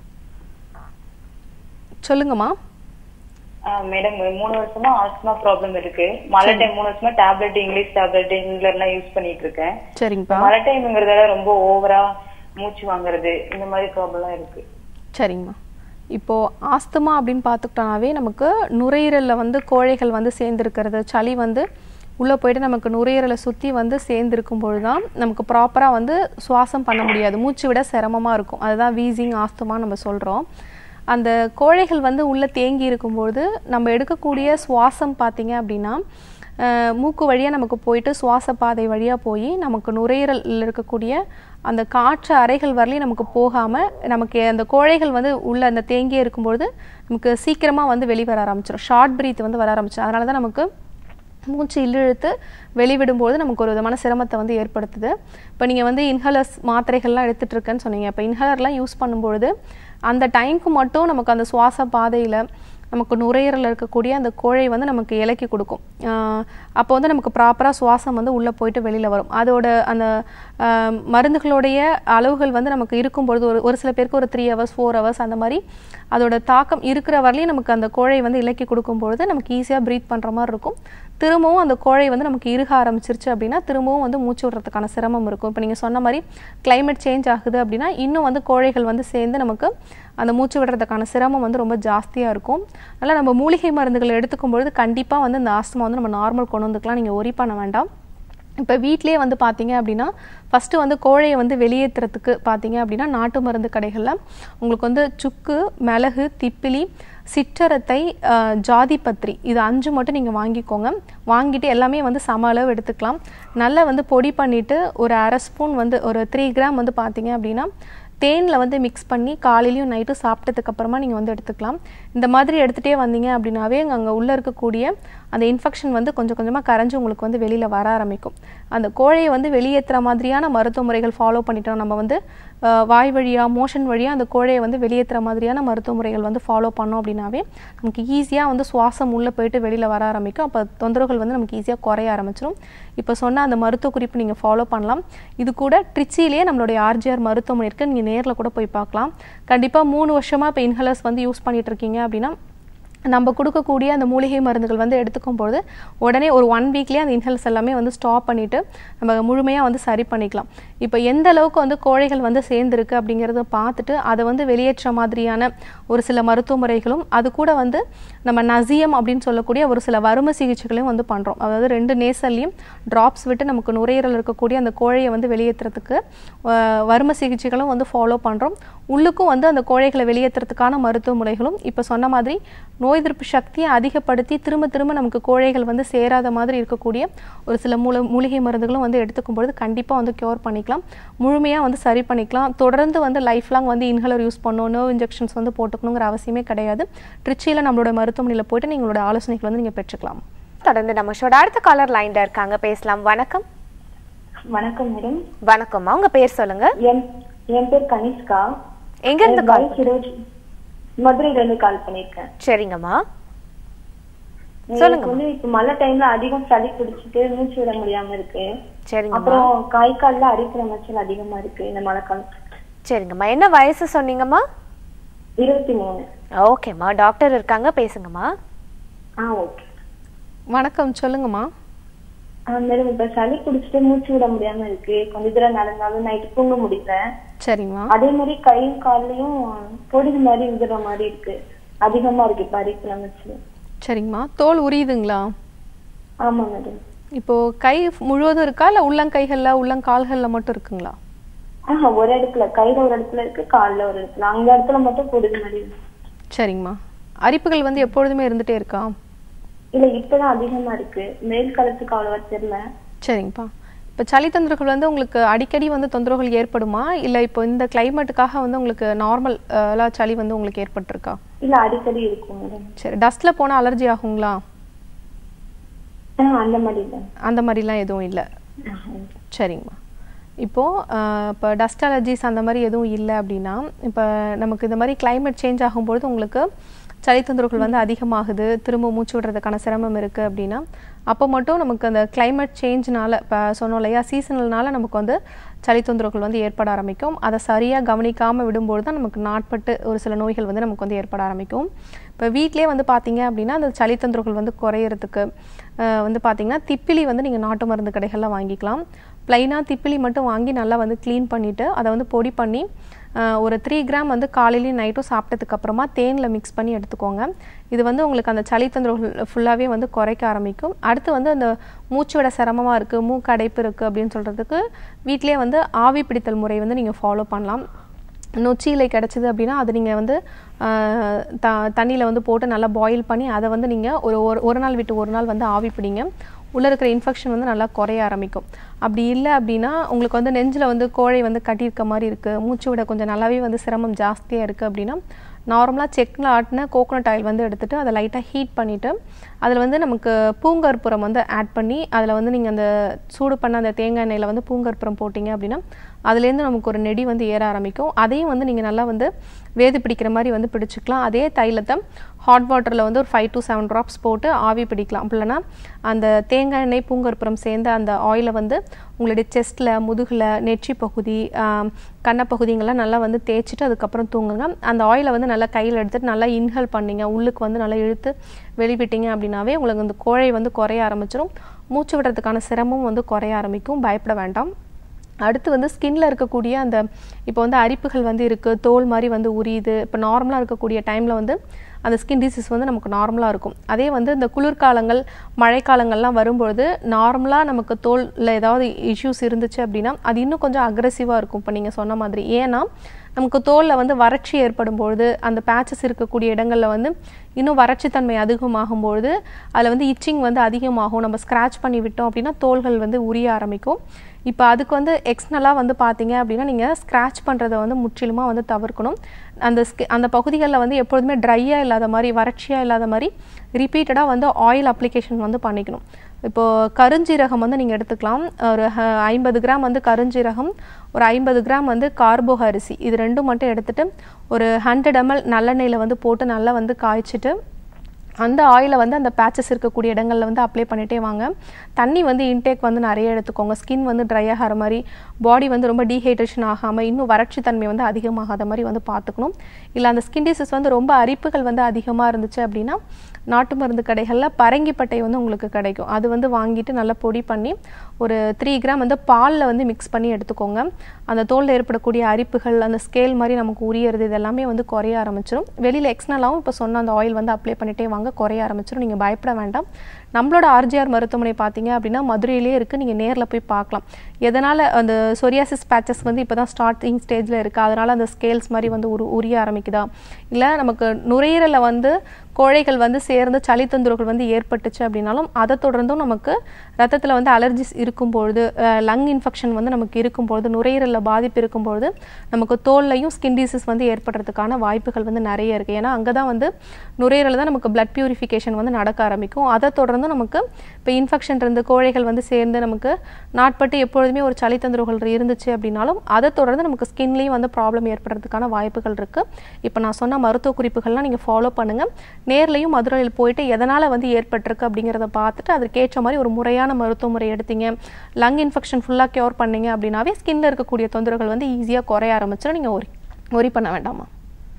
சொல்லுங்கம்மா மேடம் மூணு வருஷமா ஆஸ்துமா ப்ராப்ளம் இருக்கு மழை டைம் மூணு வருஷமா டேப்லெட் இங்கிலீஷ் டேப்லெட் இங்கிலர் எல்லாம் யூஸ் பண்ணிட்டு இருக்கேன் சரிங்கப்பா மழை டைம்ங்கிறதால ரொம்ப ஓவரா மூச்சு வாங்குறது இந்த மாதிரி ப்ராப்ளம் இருக்கு சரிங்கம்மா இப்போ ஆஸ்துமா அப்படின்னு பார்த்துக்கிட்டோம்னாவே நமக்கு நுரையீரலில் வந்து கோழைகள் வந்து சேர்ந்துருக்கிறது சளி வந்து உள்ளே போயிட்டு நமக்கு நுரையீரலை சுற்றி வந்து சேர்ந்துருக்கும் பொழுது தான் நமக்கு ப்ராப்பராக வந்து சுவாசம் பண்ண முடியாது மூச்சு விட சிரமமாக இருக்கும் அதுதான் வீசிங் ஆஸ்துமா நம்ம சொல்கிறோம் அந்த கோழைகள் வந்து உள்ளே தேங்கி இருக்கும்பொழுது நம்ம எடுக்கக்கூடிய சுவாசம் பார்த்தீங்க அப்படின்னா அஹ், மூக்கு வழியாக நமக்கு போயிட்டு சுவாச பாதை வழியாக போய் நமக்கு நுரையீரலில் இருக்கக்கூடிய அந்த காற்று அறைகள் வரலையும் நமக்கு போகாமல் நமக்கு அந்த கோழைகள் வந்து உள்ள அந்த தேங்கியே இருக்கும்பொழுது நமக்கு சீக்கிரமாக வந்து வெளிவர ஆரம்பிச்சிடும் ஷார்ட் பிரீத் வந்து வர ஆரம்பிச்சிடும் அதனால தான் நமக்கு மூச்சு இழுத்து வெளிவிடும்போது நமக்கு ஒரு விதமான சிரமத்தை வந்து ஏற்படுத்துது இப்போ நீங்கள் வந்து இன்ஹலர்ஸ் மாத்திரைகள்லாம் எடுத்துட்டு இருக்கேன்னு சொன்னீங்க இப்போ இன்ஹலர்லாம் யூஸ் பண்ணும்பொழுது அந்த டைம்க்கு மட்டும் நமக்கு அந்த சுவாச பாதையில் நமக்கு நுரையீரலில் இருக்கக்கூடிய அந்த கோழை வந்து நமக்கு இலக்கி கொடுக்கும் ஆஹ் அப்போ வந்து நமக்கு ப்ராப்பராக சுவாசம் வந்து உள்ளே போயிட்டு வெளியில் வரும் அதோட அந்த ஆஹ் மருந்துகளுடைய அளவுகள் வந்து நமக்கு இருக்கும்பொழுது ஒரு ஒரு சில பேருக்கு ஒரு த்ரீ ஹவர்ஸ் ஃபோர் ஹவர்ஸ் அந்த மாதிரி அதோட தாக்கம் இருக்கிற வரலையும் நமக்கு அந்த கோழை வந்து இலக்கி கொடுக்கும்பொழுது நமக்கு ஈஸியாக ப்ரீத் பண்ணுற மாதிரி இருக்கும் திரும்பவும் அந்த கோழை வந்து நமக்கு இறுக ஆரம்பிச்சிருச்சு அப்படின்னா திரும்பவும் வந்து மூச்சு விடுறதுக்கான சிரமம் இருக்கும் இப்போ நீங்கள் சொன்ன மாதிரி climate சேஞ்ச் ஆகுது அப்படின்னா இன்னும் வந்து கோழைகள் வந்து சேர்ந்து நமக்கு அந்த மூச்சு விடுறதுக்கான சிரமம் வந்து ரொம்ப ஜாஸ்தியாக இருக்கும் அதனால் நம்ம மூலிகை மருந்துகள் எடுத்துக்கும் பொழுது கண்டிப்பாக வந்து இந்த ஆஸ்துமா வந்து நம்ம நார்மல் கொண்டு வந்துக்கலாம் நீங்கள் ஒரி பண்ண வேண்டாம் இப்போ வீட்டிலே வந்து பார்த்தீங்க அப்படின்னா ஃபஸ்ட்டு வந்து கோழையை வந்து வெளியேற்றுறதுக்கு பார்த்தீங்க அப்படின்னா நாட்டு மருந்து கடைகளில் உங்களுக்கு வந்து சுக்கு மிளகு திப்பிலி சிற்றரத்தை அஹ், ஜாதிபத்ரி இது அஞ்சு மட்டும் நீங்கள் வாங்கிக்கோங்க வாங்கிட்டு எல்லாமே வந்து சம அளவு எடுத்துக்கலாம் நல்லா வந்து பொடி பண்ணிவிட்டு ஒரு அரை ஸ்பூன் வந்து ஒரு த்ரீ கிராம் வந்து பார்த்தீங்க அப்படின்னா தேனில் வந்து மிக்ஸ் பண்ணி காலையிலையும் நைட்டும் சாப்பிட்டதுக்கு அப்புறமா நீங்கள் வந்து எடுத்துக்கலாம் இந்த மாதிரி எடுத்துகிட்டே வந்தீங்க அப்படின்னாவே அங்கே உள்ளே இருக்கக்கூடிய அந்த இன்ஃபெக்ஷன் வந்து கொஞ்சம் கொஞ்சமாக கரைஞ்சு உங்களுக்கு வந்து வெளியில் வர ஆரம்பிக்கும் அந்த கோழையை வந்து வெளியேற்றுற மாதிரியான மருத்துவ முறைகள் ஃபாலோ பண்ணிட்டோம் நம்ம வந்து அஹ், வாய் வழியாக மோஷன் வழியாக அந்த கோழையை வந்து வெளியேற்றுற மாதிரியான மருத்துவ முறைகள் வந்து ஃபாலோ பண்ணோம் அப்படின்னாவே நமக்கு ஈஸியாக வந்து சுவாசம் உள்ளே போயிட்டு வெளியில் வர ஆரம்பிக்கும் அப்போ தொந்தரவுகள் வந்து நமக்கு ஈஸியாக குறைய ஆரம்பிச்சிடும் இப்போ சொன்ன அந்த மருத்துவ குறிப்பு நீங்கள் ஃபாலோ பண்ணலாம் இது கூட ட்ரிச்சிலேயே நம்மளுடைய ஆர்ஜிஆர் மருத்துவமனை இருக்குது நீங்கள் நேரில் கூட போய் பார்க்கலாம் கண்டிப்பாக மூணு வருஷமாக இப்போ இன்ஹலர்ஸ் வந்து யூஸ் பண்ணிட்டு இருக்கீங்க அப்படின்னா நம்ம கொடுக்கக்கூடிய அந்த மூலிகை மருந்துகள் வந்து எடுத்துக்கும் பொழுது உடனே ஒரு ஒன் வீக்லேயே அந்த இன்ஹெல்ஸ் எல்லாமே வந்து ஸ்டாப் பண்ணிவிட்டு நம்ம முழுமையாக வந்து சரி பண்ணிக்கலாம் இப்போ எந்த அளவுக்கு வந்து கோழைகள் வந்து சேர்ந்துருக்கு அப்படிங்கிறத பார்த்துட்டு அதை வந்து வெளியேற்ற மாதிரியான ஒரு சில மருத்துவ முறைகளும் அது கூட வந்து நம்ம நசியம் அப்படின்னு சொல்லக்கூடிய ஒரு சில வரும சிகிச்சைகளையும் வந்து பண்ணுறோம் அதாவது ரெண்டு நேசல்லையும் ட்ராப்ஸ் விட்டு நமக்கு நுரையீரல் இருக்கக்கூடிய அந்த கோழையை வந்து வெளியேற்றுறதுக்கு அஹ், வரும சிகிச்சைகளும் வந்து ஃபாலோ பண்ணுறோம் உள்ளுக்கும் வந்து அந்த கோழைகளை வெளியேற்றுறதுக்கான மருத்துவ முறைகளும் இப்போ சொன்ன மாதிரி நோய் எதிர்ப்பு சக்தியை அதிகப்படுத்தி திரும்ப திரும்ப நமக்கு கோழைகள் வந்து சேராத மாதிரி இருக்கக்கூடிய ஒரு சில மூல மூலிகை மருந்துகளும் வந்து எடுத்துக்கும் பொழுது கண்டிப்பாக வந்து க்யூர் பண்ணிக்கலாம் முழுமையாக வந்து சரி பண்ணிக்கலாம் தொடர்ந்து வந்து லைஃப் லாங் வந்து இன்ஹலர் யூஸ் பண்ணணும் நர்வ் இன்ஜெக்ஷன்ஸ் வந்து போட்டுக்கணுங்கிற அவசியமே கிடையாது ட்ரிச்சியில் நம்மளோட மருத்துவமனையில் போயிட்டு நீங்களோட ஆலோசனைகள் வந்து நீங்கள் பெற்றுக்கலாம் தொடர்ந்து நம்ம ஷோட அடுத்த காலர் லைன்ல இருக்காங்க பேசலாம் வணக்கம் வணக்கம் மேடம் வணக்கம்மா உங்க பேர் சொல்லுங்க என் என் பேர் கனிஷ்கா எங்க இருந்து எனக்கு கால் வயசு இருபது மதுரையில இருந்து கால் பண்ணிருக்கேன் சரிங்கம்மா எனக்கு வந்து இப்ப மழை டைம்ல அதிகம் சளி பிடிச்சிட்டு மூச்சு விட முடியாம இருக்கு சரிங்கம்மா அப்புறம் கை கால்ல அரிக்கிற மச்சல் அதிகமா இருக்கு இந்த மழை காலம் சரிங்கம்மா என்ன வயசு சொன்னீங்கம்மா இருபத்தி மூணு ஓகேம்மா டாக்டர் இருக்காங்க பேசுங்கம்மா ஆ ஓகே வணக்கம் சொல்லுங்கம்மா மேடம் இப்ப சளி குடிச்சிட்டு மூச்சு விட முடியாம இருக்கு கொஞ்ச தூரம் நடந்தாலும் நைட்டு தூங்க முடியல சரிங்கம்மா அதே மாதிரி கையும் கால்லையும் பொடிது மாதிரி விழுற மாதிரி இருக்கு அதிகமா இருக்கு இப்ப அரிக்கிழமைச்சு சரிங்கம்மா தோல் உரியுதுங்களா ஆமா மேடம் இப்போ கை முழுவதும் இருக்கா இல்லை உள்ளங்கைகளில் உள்ளங்கால்களில் மட்டும் இருக்குங்களா ஆஹா ஒரு இடத்துல கையில ஒரு இடத்துல இருக்கு கால்ல ஒரு இடத்துல அங்க இடத்துல மட்டும் பொடிது மாதிரி இருக்கு சரிங்கம்மா அரிப்புகள் வந்து எப்பொழுதுமே இருந்துகிட்டே இருக்கா இல்ல இப்பதான் அதிகமா இருக்கு மேல் களத்துக்கு அவ்வளவா தெரியல சரிங்கப்பா இப்போ சளி தொந்தரவுகள் வந்து உங்களுக்கு அடிக்கடி வந்து தொந்தரவுகள் ஏற்படுமா இல்லை இப்போ இந்த கிளைமேட்டுக்காக வந்து உங்களுக்கு நார்மல் சளி வந்து உங்களுக்கு ஏற்பட்டிருக்கா இல்ல அடிக்கடி இருக்கும் மேடம் சரி டஸ்ட்டில் போனால் அலர்ஜி ஆகுங்களா ஆஹ் அந்த மாதிரி இல்ல அந்த மாதிரிலாம் எதுவும் இல்லை சரிங்கம்மா இப்போது இப்போ டஸ்ட் அலர்ஜிஸ் அந்த மாதிரி எதுவும் இல்லை அப்படின்னா இப்போ நமக்கு இந்த மாதிரி climate சேஞ்ச் ஆகும்பொழுது உங்களுக்கு சளி தொந்தரவுகள் வந்து அதிகமாகுது திரும்ப மூச்சு விடுறதுக்கான சிரமம் இருக்குது அப்படின்னா அப்போ மட்டும் நமக்கு அந்த climate சேஞ்ச்னால இப்போ சொன்னோம் இல்லையா சீசனல்னால நமக்கு வந்து சளி தொந்தரவுகள் வந்து ஏற்பட ஆரம்பிக்கும் அதை சரியாக கவனிக்காமல் விடும்போது தான் நமக்கு நாட்பட்டு ஒரு சில நோய்கள் வந்து நமக்கு வந்து ஏற்பட ஆரம்பிக்கும் இப்போ வீட்டிலே வந்து பார்த்தீங்க அப்படின்னா அந்த சளி தொந்தரவுகள் வந்து குறையிறதுக்கு அஹ், வந்து பார்த்தீங்கன்னா திப்பிலி வந்து நீங்கள் நாட்டு மருந்து கடைகளில் வாங்கிக்கலாம் ப்ளைனாக திப்பிலி மட்டும் வாங்கி நல்லா வந்து க்ளீன் பண்ணிவிட்டு அதை வந்து பொடி பண்ணி அஹ், ஒரு த்ரீ கிராம் வந்து காலையிலையும் நைட்டும் சாப்பிட்டதுக்கு அப்புறமா தேனில் மிக்ஸ் பண்ணி எடுத்துக்கோங்க இது வந்து உங்களுக்கு அந்த சளி தொந்தரவுகள் ஃபுல்லாகவே வந்து குறைக்க ஆரம்பிக்கும் அடுத்து வந்து அந்த மூச்சு விட சிரமமாக இருக்குது மூக்கு அடைப்பு இருக்குது அப்படின்னு சொல்கிறதுக்கு வீட்டிலே வந்து ஆவி பிடித்தல் முறை வந்து நீங்கள் ஃபாலோ பண்ணலாம் நொச்சி இலை கிடச்சிது அப்படின்னா அது நீங்கள் வந்து ஆஹ், த தண்ணியில் வந்து போட்டு நல்லா பாயில் பண்ணி அதை வந்து நீங்கள் ஒரு ஒரு ஒரு நாள் விட்டு ஒரு நாள் வந்து ஆவி பிடிங்க உள்ளே இருக்கிற இன்ஃபெக்ஷன் வந்து நல்லா குறைய ஆரம்பிக்கும் அப்படி இல்லை அப்படின்னா உங்களுக்கு வந்து நெஞ்சில் வந்து கோழை வந்து கட்டியிருக்க மாதிரி இருக்குது மூச்சு விட கொஞ்சம் நல்லாவே வந்து சிரமம் ஜாஸ்தியாக இருக்குது அப்படின்னா நார்மலாக செக்கில் ஆட்டின கோகோனட் ஆயில் வந்து எடுத்துகிட்டு அதை லைட்டாக ஹீட் பண்ணிவிட்டு அதில் வந்து நமக்கு பூங்கற்புரம் வந்து ஆட் பண்ணி அதில் வந்து நீங்கள் அந்த சூடு பண்ண அந்த தேங்காய் எண்ணெயில் வந்து பூங்கற்புரம் போட்டிங்க அப்படின்னா அதுலேருந்து நமக்கு ஒரு நெடி வந்து ஏற ஆரம்பிக்கும் அதையும் வந்து நீங்கள் நல்லா வந்து வேது பிடிக்கிற மாதிரி வந்து பிடிச்சிக்கலாம் அதே தைலத்தை ஹாட் வாட்டரில் வந்து ஒரு ஃபைவ் to செவன் ட்ராப்ஸ் போட்டு ஆவி பிடிக்கலாம் அப்படி இல்லைன்னா அந்த தேங்காய் எண்ணெய் பூங்கற்புரம் சேர்ந்த அந்த ஆயிலை வந்து உங்களுடைய செஸ்ட்டில் முதுகில் நெற்றி பகுதி ஆம், கன்னப்பகுதிங்கெல்லாம் நல்லா வந்து தேய்ச்சிட்டு அதுக்கப்புறம் தூங்குங்க அந்த ஆயிலை வந்து நல்லா கையில் எடுத்துட்டு நல்லா இன்ஹேல் பண்ணீங்க உள்ளுக்கு வந்து நல்லா இழுத்து வெளிவிட்டீங்க அப்படின்னாவே உங்களுக்கு அந்த கோழை வந்து குறைய ஆரம்பிச்சிடும் மூச்சு விடுறதுக்கான சிரமம் வந்து குறைய ஆரம்பிக்கும் பயப்பட வேண்டாம் அடுத்து வந்து ஸ்கின்ல இருக்கக்கூடிய அந்த இப்போ வந்து அரிப்புகள் வந்து இருக்குது தோல் மாதிரி வந்து உரியுது இப்போ நார்மலாக இருக்கக்கூடிய டைமில் வந்து அந்த ஸ்கின் டிசீஸ் வந்து நமக்கு நார்மலாக இருக்கும் அதே வந்து இந்த குளிர்காலங்கள் மழைக்காலங்கள்லாம் வரும்பொழுது நார்மலாக நமக்கு தோலில் ஏதாவது இஷ்யூஸ் இருந்துச்சு அப்படின்னா அது இன்னும் கொஞ்சம் அக்ரெசிவாக இருக்கும் இப்போ நீங்கள் சொன்ன மாதிரி ஏன்னா நமக்கு தோலில் வந்து வறட்சி ஏற்படும் பொழுது அந்த பேச்சஸ் இருக்கக்கூடிய இடங்களில் வந்து இன்னும் வறட்சித்தன்மை அதிகமாகும் பொழுது அதில் வந்து இச்சிங் வந்து அதிகமாகும் நம்ம ஸ்க்ராட்ச் பண்ணி விட்டோம் அப்படின்னா தோள்கள் வந்து உரிய ஆரம்பிக்கும் இப்போ அதுக்கு வந்து எக்ஸ்னலாக வந்து பார்த்தீங்க அப்படின்னா நீங்கள் ஸ்க்ராட்ச் பண்ணுறதை வந்து முற்றிலுமாக வந்து தவிர்க்கணும் அந்த ஸ்கி அந்த பகுதிகளில் வந்து எப்பொழுதுமே ட்ரையாக இல்லாத மாதிரி வறட்சியாக இல்லாத மாதிரி ரிப்பீட்டடாக வந்து ஆயில் அப்ளிகேஷன் வந்து பண்ணிக்கணும் இப்போது கருஞ்சீரகம் வந்து நீங்கள் எடுத்துக்கலாம் ஒரு ஹ- ஐம்பது கிராம் வந்து கருஞ்சீரகம் ஒரு ஐம்பது கிராம் வந்து கார்போ அரிசி இது ரெண்டும் மட்டும் எடுத்துட்டு ஒரு ஹண்ட்ரட் ml நல்லெண்ணெயில் வந்து போட்டு நல்லா வந்து காய்ச்சிட்டு அந்த ஆயிலை வந்து அந்த பேச்சஸ் இருக்கக்கூடிய இடங்களில் வந்து அப்ளை பண்ணிட்டே வாங்க தண்ணி வந்து இன்டேக் வந்து நிறைய எடுத்துக்கோங்க ஸ்கின் வந்து ட்ரை ஆகிற மாதிரி பாடி வந்து ரொம்ப டீஹைட்ரேஷன் ஆகாமல் இன்னும் வறட்சி தன்மை வந்து அதிகமாகாத மாதிரி வந்து பார்த்துக்கணும் இல்லை அந்த ஸ்கின் டிசீஸ் வந்து ரொம்ப அரிப்புகள் வந்து அதிகமாக இருந்துச்சு அப்படின்னா நாட்டு மருந்து கடைகளில் பரங்கிப்பட்டை வந்து உங்களுக்கு கிடைக்கும் அது வந்து வாங்கிட்டு நல்லா பொடி பண்ணி ஒரு த்ரீ கிராம் வந்து பாலில் வந்து மிக்ஸ் பண்ணி எடுத்துக்கோங்க அந்த தோலில் ஏற்படக்கூடிய அரிப்புகள் அந்த ஸ்கேல் மாதிரி நமக்கு உரியறது இது எல்லாமே வந்து குறைய ஆரம்பிச்சிடும் வெளியில் எக்ஸ்னலாகவும் இப்போ சொன்ன அந்த ஆயில் வந்து அப்ளை பண்ணிட்டே வாங்க குறைய ஆரம்பிச்சிடும் நீங்கள் பயப்பட வேண்டாம் நம்மளோட ஆர்ஜிஆர் மருத்துவமனை பார்த்தீங்க அப்படின்னா மதுரையிலே இருக்குது நீங்கள் நேரில் போய் பார்க்கலாம் எதனால் அந்த சொரியாசிஸ் பேச்சஸ் வந்து இப்போ தான் ஸ்டார்டிங் ஸ்டேஜில் இருக்குது அதனால் அந்த ஸ்கேல்ஸ் மாதிரி வந்து உரு உரிய ஆரம்பிக்குதா இல்லை நமக்கு நுரையீரலில் வந்து கோழைகள் வந்து சேர்ந்து சளி தொந்தரவுகள் வந்து ஏற்பட்டுச்சு அப்படின்னாலும் அதை தொடர்ந்தும் நமக்கு ரத்தத்தில் வந்து அலர்ஜிஸ் இருக்கும் பொழுது லங் இன்ஃபெக்ஷன் வந்து நமக்கு இருக்கும் பொழுது நுரையீரலில் பாதிப்பு இருக்கும் பொழுது நமக்கு தோல்லையும் ஸ்கின் டிசீஸ் வந்து ஏற்படுறதுக்கான வாய்ப்புகள் வந்து நிறைய இருக்குது ஏன்னா அங்கே தான் வந்து நுரையீரலில் தான் நமக்கு பிளட் பியூரிஃபிகேஷன் வந்து நடக்க ஆரம்பிக்கும் அதை தொடர்ந்து நமக்கு இப்போ இன்ஃபெக்ஷன் இருந்து கோழைகள் வந்து சேர்ந்து நமக்கு நாட்பட்டு எப்பொழுதுமே ஒரு சளி தொந்தரவுகள் இருந்துச்சு அப்படின்னாலும் அதை தொடர்ந்து நமக்கு ஸ்கின்லேயும் வந்து ப்ராப்ளம் ஏற்படுறதுக்கான வாய்ப்புகள் இருக்குது இப்போ நான் சொன்ன மருத்துவ குறிப்புகள்லாம் நீங்கள் ஃபாலோ பண்ணுங்கள் நேர்லையும் மதுரையில் போயிட்டு எதனால் வந்து ஏற்பட்டிருக்கு அப்படிங்கிறத பார்த்துட்டு அதுக்கேற்ற மாதிரி ஒரு முறையான மருத்துவ முறை எடுத்தீங்க லங் இன்ஃபெக்ஷன் ஃபுல்லாக க்யூர் பண்ணீங்க அப்படின்னாவே ஸ்கின்ல இருக்கக்கூடிய தொந்தரவுகள் வந்து ஈஸியாக குறைய ஆரம்பிச்சிடும் நீங்கள் ஒரி ஒரி பண்ண வேண்டாமா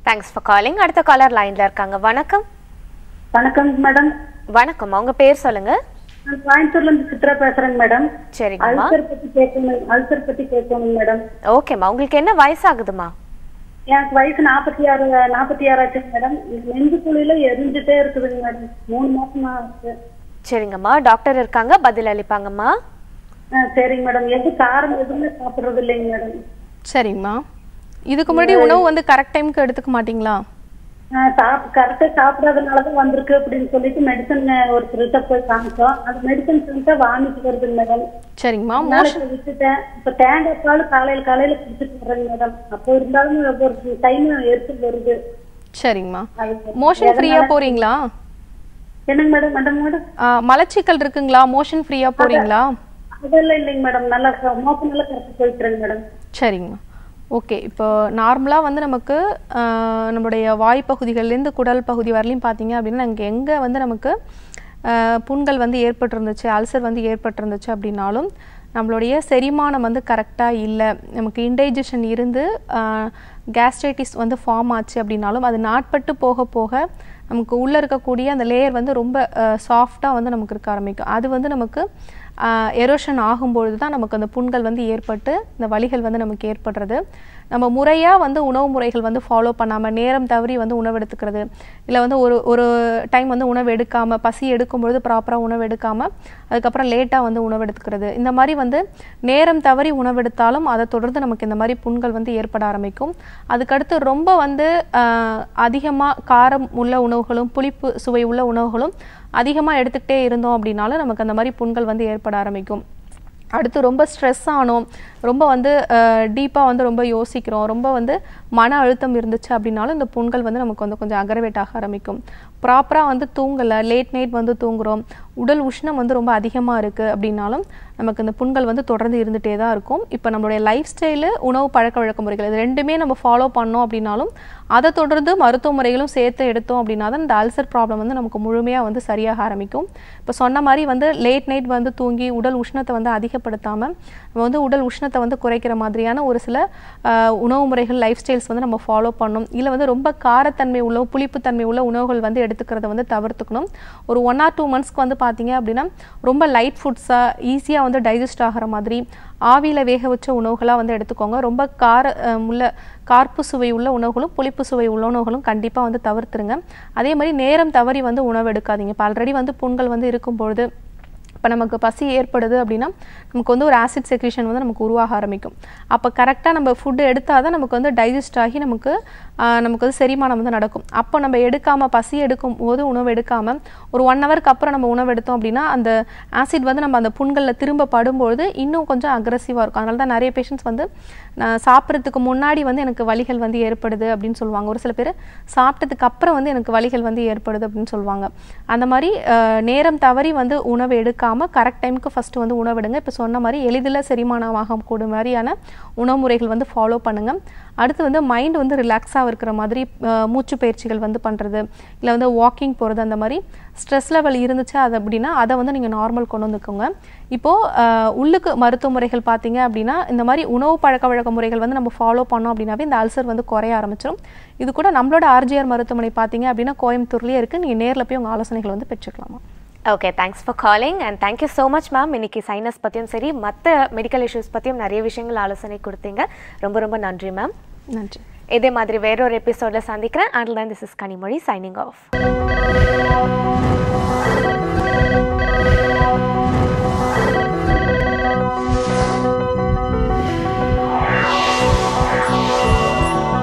தேங்க்ஸ் ஃபார் காலிங் அடுத்த காலர் லைன்ல இருக்காங்க வணக்கம் வணக்கம் மேடம் வணக்கம் உங்க பேர் சொல்லுங்க நான் கோயம்புத்தூர்ல இருந்து சித்ரா பேசுறேங்க மேடம் சரிங்கம்மா அல்சர் பத்தி கேட்கணும் அல்சர் பத்தி கேட்கணும் மேடம் ஓகேம்மா உங்களுக்கு என்ன வயசாகுதுமா எனக்கு வயசு நாற்பத்தி ஆறு நாற்பத்தி ஆறு ஆச்சுங்க மேடம் நெஞ்சு குழியில எரிஞ்சுட்டே இருக்குதுங்க மேடம் மூணு மாசமா இருக்கு சரிங்கம்மா டாக்டர் இருக்காங்க பதில் அளிப்பாங்கம்மா ஆ, சரிங்க மேடம் எது காரம் எதுவுமே சாப்பிடுறது இல்லைங்க மேடம் சரிங்கம்மா இதுக்கு முன்னாடி உணவு வந்து கரெக்ட் டைமுக்கு எடுத்துக்க மாட்டீங்களா கரெக்டா சாப்பிடாதனாலதான் வந்திருக்கு அப்படின்னு சொல்லிட்டு மெடிசன் ஒரு சிறுத்தை போய் காமிச்சோம் அந்த மெடிசன் சொல்லிட்டு வாமிட்டு வருதுங்க மேடம் சரிங்கம்மா நாளைக்கு விட்டுட்டேன் இப்ப தேங்காய் பால் காலையில காலையில குடிச்சிட்டு வர்றேங்க மேடம் அப்போ இருந்தாலும் ஒரு டைம் எடுத்து வருது சரிங்கம்மா அது மோஷன் ஃப்ரீயா போறீங்களா என்னங்க மேடம் மேடம் மேடம் ஆ, மலச்சிக்கல் இருக்குங்களா மோஷன் ஃப்ரீயா போறீங்களா அதெல்லாம் இல்லைங்க மேடம் நல்லா மோசம் நல்லா கரெக்டாக போயிட்டுருங்க மேடம் சரிங்கம்மா ஓகே இப்போ நார்மலாக வந்து நமக்கு ஆ, நம்மளுடைய வாய் பகுதிகள்லேருந்து குடல் பகுதி வரலையும் பார்த்தீங்க அப்படின்னா நமக்கு எங்கே வந்து நமக்கு ஆ, புண்கள் வந்து ஏற்பட்டிருந்துச்சு அல்சர் வந்து ஏற்பட்டிருந்துச்சு அப்படின்னாலும் நம்மளுடைய செரிமானம் வந்து கரெக்டாக இல்லை நமக்கு இன்டைஜஷன் இருந்து கேஸ்ட்ரைட்டிஸ் வந்து ஃபார்ம் ஆச்சு அப்படின்னாலும் அது நாட்பட்டு போக போக நமக்கு உள்ளே இருக்கக்கூடிய அந்த லேயர் வந்து ரொம்ப சாஃப்டாக வந்து நமக்கு இருக்க ஆரம்பிக்கும் அது வந்து நமக்கு எரோஷன் ஆகும்பொழுது தான் நமக்கு அந்த புண்கள் வந்து ஏற்பட்டு இந்த வலிகள் வந்து நமக்கு ஏற்படுறது நம்ம முறையாக வந்து உணவு முறைகள் வந்து ஃபாலோ பண்ணாமல் நேரம் தவறி வந்து உணவு எடுத்துக்கிறது இல்லை வந்து ஒரு ஒரு டைம் வந்து உணவு எடுக்காமல் பசி எடுக்கும் பொழுது ப்ராப்பராக உணவு எடுக்காமல் அதுக்கப்புறம் லேட்டாக வந்து உணவு எடுத்துக்கிறது இந்த மாதிரி வந்து நேரம் தவறி உணவு எடுத்தாலும் அதை தொடர்ந்து நமக்கு இந்த மாதிரி புண்கள் வந்து ஏற்பட ஆரம்பிக்கும் அதுக்கடுத்து ரொம்ப வந்து அதிகமாக காரம் உள்ள உணவுகளும் புளிப்பு சுவை உள்ள உணவுகளும் அதிகமாக எடுத்துக்கிட்டே இருந்தோம் அப்படின்னாலும் நமக்கு அந்த மாதிரி புண்கள் வந்து ஏற்பட ஆரம்பிக்கும் அடுத்து ரொம்ப ஸ்ட்ரெஸ் ஆனோம் ரொம்ப வந்து டீப்பாக வந்து ரொம்ப யோசிக்கிறோம் ரொம்ப வந்து மன அழுத்தம் இருந்துச்சு அப்படின்னாலும் இந்த புண்கள் வந்து நமக்கு வந்து கொஞ்சம் அகரவேட் ஆக ஆரம்பிக்கும் ப்ராப்பராக வந்து தூங்கலை லேட் நைட் வந்து தூங்குறோம் உடல் உஷ்ணம் வந்து ரொம்ப அதிகமாக இருக்குது அப்படின்னாலும் நமக்கு இந்த புண்கள் வந்து தொடர்ந்து இருந்துகிட்டே தான் இருக்கும் இப்போ நம்மளுடைய லைஃப் ஸ்டைலு உணவு பழக்க வழக்க முறைகள் இது ரெண்டுமே நம்ம ஃபாலோ பண்ணோம் அப்படின்னாலும் அதை தொடர்ந்து மருத்துவ முறைகளும் சேர்த்து எடுத்தோம் அப்படின்னா தான் இந்த அல்சர் ப்ராப்ளம் வந்து நமக்கு முழுமையாக வந்து சரியாக ஆரம்பிக்கும் இப்போ சொன்ன மாதிரி வந்து லேட் நைட் வந்து தூங்கி உடல் உஷ்ணத்தை வந்து அதிகப்படுத்தாமல் நம்ம வந்து உடல் உஷ்ணத்தை வந்து குறைக்கிற மாதிரியான ஒரு சில ஆஹ், உணவு முறைகள் லைஃப் ஸ்டைல்ஸ் வந்து நம்ம ஃபாலோ பண்ணணும் இல்லை வந்து ரொம்ப காரத்தன்மை உள்ள புளிப்புத்தன்மை உள்ள உணவுகள் வந்து எடுத்துக்கிறத வந்து தவிர்த்துக்கணும் ஒரு ஒன் ஆர் டூ மந்த்ஸ்க்கு வந்து பார்த்தீங்க அப்படின்னா ரொம்ப லைட் ஃபுட்ஸாக ஈஸியாக வந்து டைஜஸ்ட் ஆகிற மாதிரி ஆவியில் வேக வச்ச உணவுகளாக வந்து எடுத்துக்கோங்க ரொம்ப கார அஹ், உள்ள கார்ப்பு சுவை உள்ள உணவுகளும் புளிப்பு சுவை உள்ள உணவுகளும் கண்டிப்பாக வந்து தவிர்த்துருங்க அதே மாதிரி நேரம் தவறி வந்து உணவு எடுக்காதீங்க இப்போ ஆல்ரெடி வந்து புண்கள் வந்து இருக்கும் பொழுது இப்போ நமக்கு பசி ஏற்படுது அப்படின்னா நமக்கு வந்து ஒரு ஆசிட் செக்ரேஷன் வந்து நமக்கு உருவாக ஆரம்பிக்கும் அப்போ கரெக்டாக நம்ம ஃபுட்டு எடுத்தால் தான் நமக்கு வந்து டைஜஸ்ட் ஆகி நமக்கு ஆஹ், நமக்கு வந்து செரிமானம் வந்து நடக்கும் அப்போ நம்ம எடுக்காமல் பசி எடுக்கும் போது உணவு எடுக்காமல் ஒரு ஒன் ஹவருக்கு அப்புறம் நம்ம உணவு எடுத்தோம் அப்படின்னா அந்த ஆசிட் வந்து நம்ம அந்த புண்களில் திரும்ப படும்பொழுது இன்னும் கொஞ்சம் அக்ரஸிவாக இருக்கும் அதனால தான் நிறைய பேஷண்ட்ஸ் வந்து நான் சாப்பிட்றதுக்கு முன்னாடி வந்து எனக்கு வலிகள் வந்து ஏற்படுது அப்படின்னு சொல்லுவாங்க ஒரு சில பேர் சாப்பிட்டதுக்கு அப்புறம் வந்து எனக்கு வலிகள் வந்து ஏற்படுது அப்படின்னு சொல்லுவாங்க அந்த மாதிரி ஆஹ், நேரம் தவறி வந்து உணவு எடுக்காமல் கரெக்ட் டைமுக்கு ஃபஸ்ட்டு வந்து உணவு எடுங்க இப்போ சொன்ன மாதிரி எளிதில் செரிமானமாக கூடிய மாதிரியான உணவு முறைகள் வந்து ஃபாலோ பண்ணுங்க அடுத்து வந்து மைண்ட் வந்து ரிலாக்ஸாக இருக்கிற மாதிரி ஆஹ், மூச்சு பயிற்சிகள் வந்து பண்ணுறது இல்லை வந்து வாக்கிங் போகிறது அந்த மாதிரி ஸ்ட்ரெஸ் லெவல் இருந்துச்சு அது அப்படின்னா அதை வந்து நீங்கள் நார்மல் கொண்டு வந்துக்கோங்க இப்போது உள்ளுக்கு மருத்துவ முறைகள் பார்த்தீங்க அப்படின்னா இந்த மாதிரி உணவு பழக்க வழக்க முறைகள் வந்து நம்ம ஃபாலோ பண்ணோம் அப்படின்னாவே இந்த அல்சர் வந்து குறைய ஆரம்பிச்சிடும் இது கூட நம்மளோட ஆர்ஜிஆர் மருத்துவமனை பார்த்தீங்க அப்படின்னா கோயம்புத்தூர்லேயே இருக்குது நீங்கள் நேரில் போய் உங்கள் ஆலோசனைகள் வந்து பெற்றுக்கலாமா okay thanks for calling and thank you so much ma'am இன்னைக்கு சைனஸ் பற்றியும் சரி மற்ற மெடிக்கல் இஷ்யூஸ் பற்றியும் நிறைய விஷயங்கள் ஆலோசனை கொடுத்தீங்க ரொம்ப ரொம்ப நன்றி மேம் நன்றி இதே மாதிரி வேறொரு எபிசோடில் சந்திக்கிறேன் அண்ட் தான் this is Kanimozhi signing of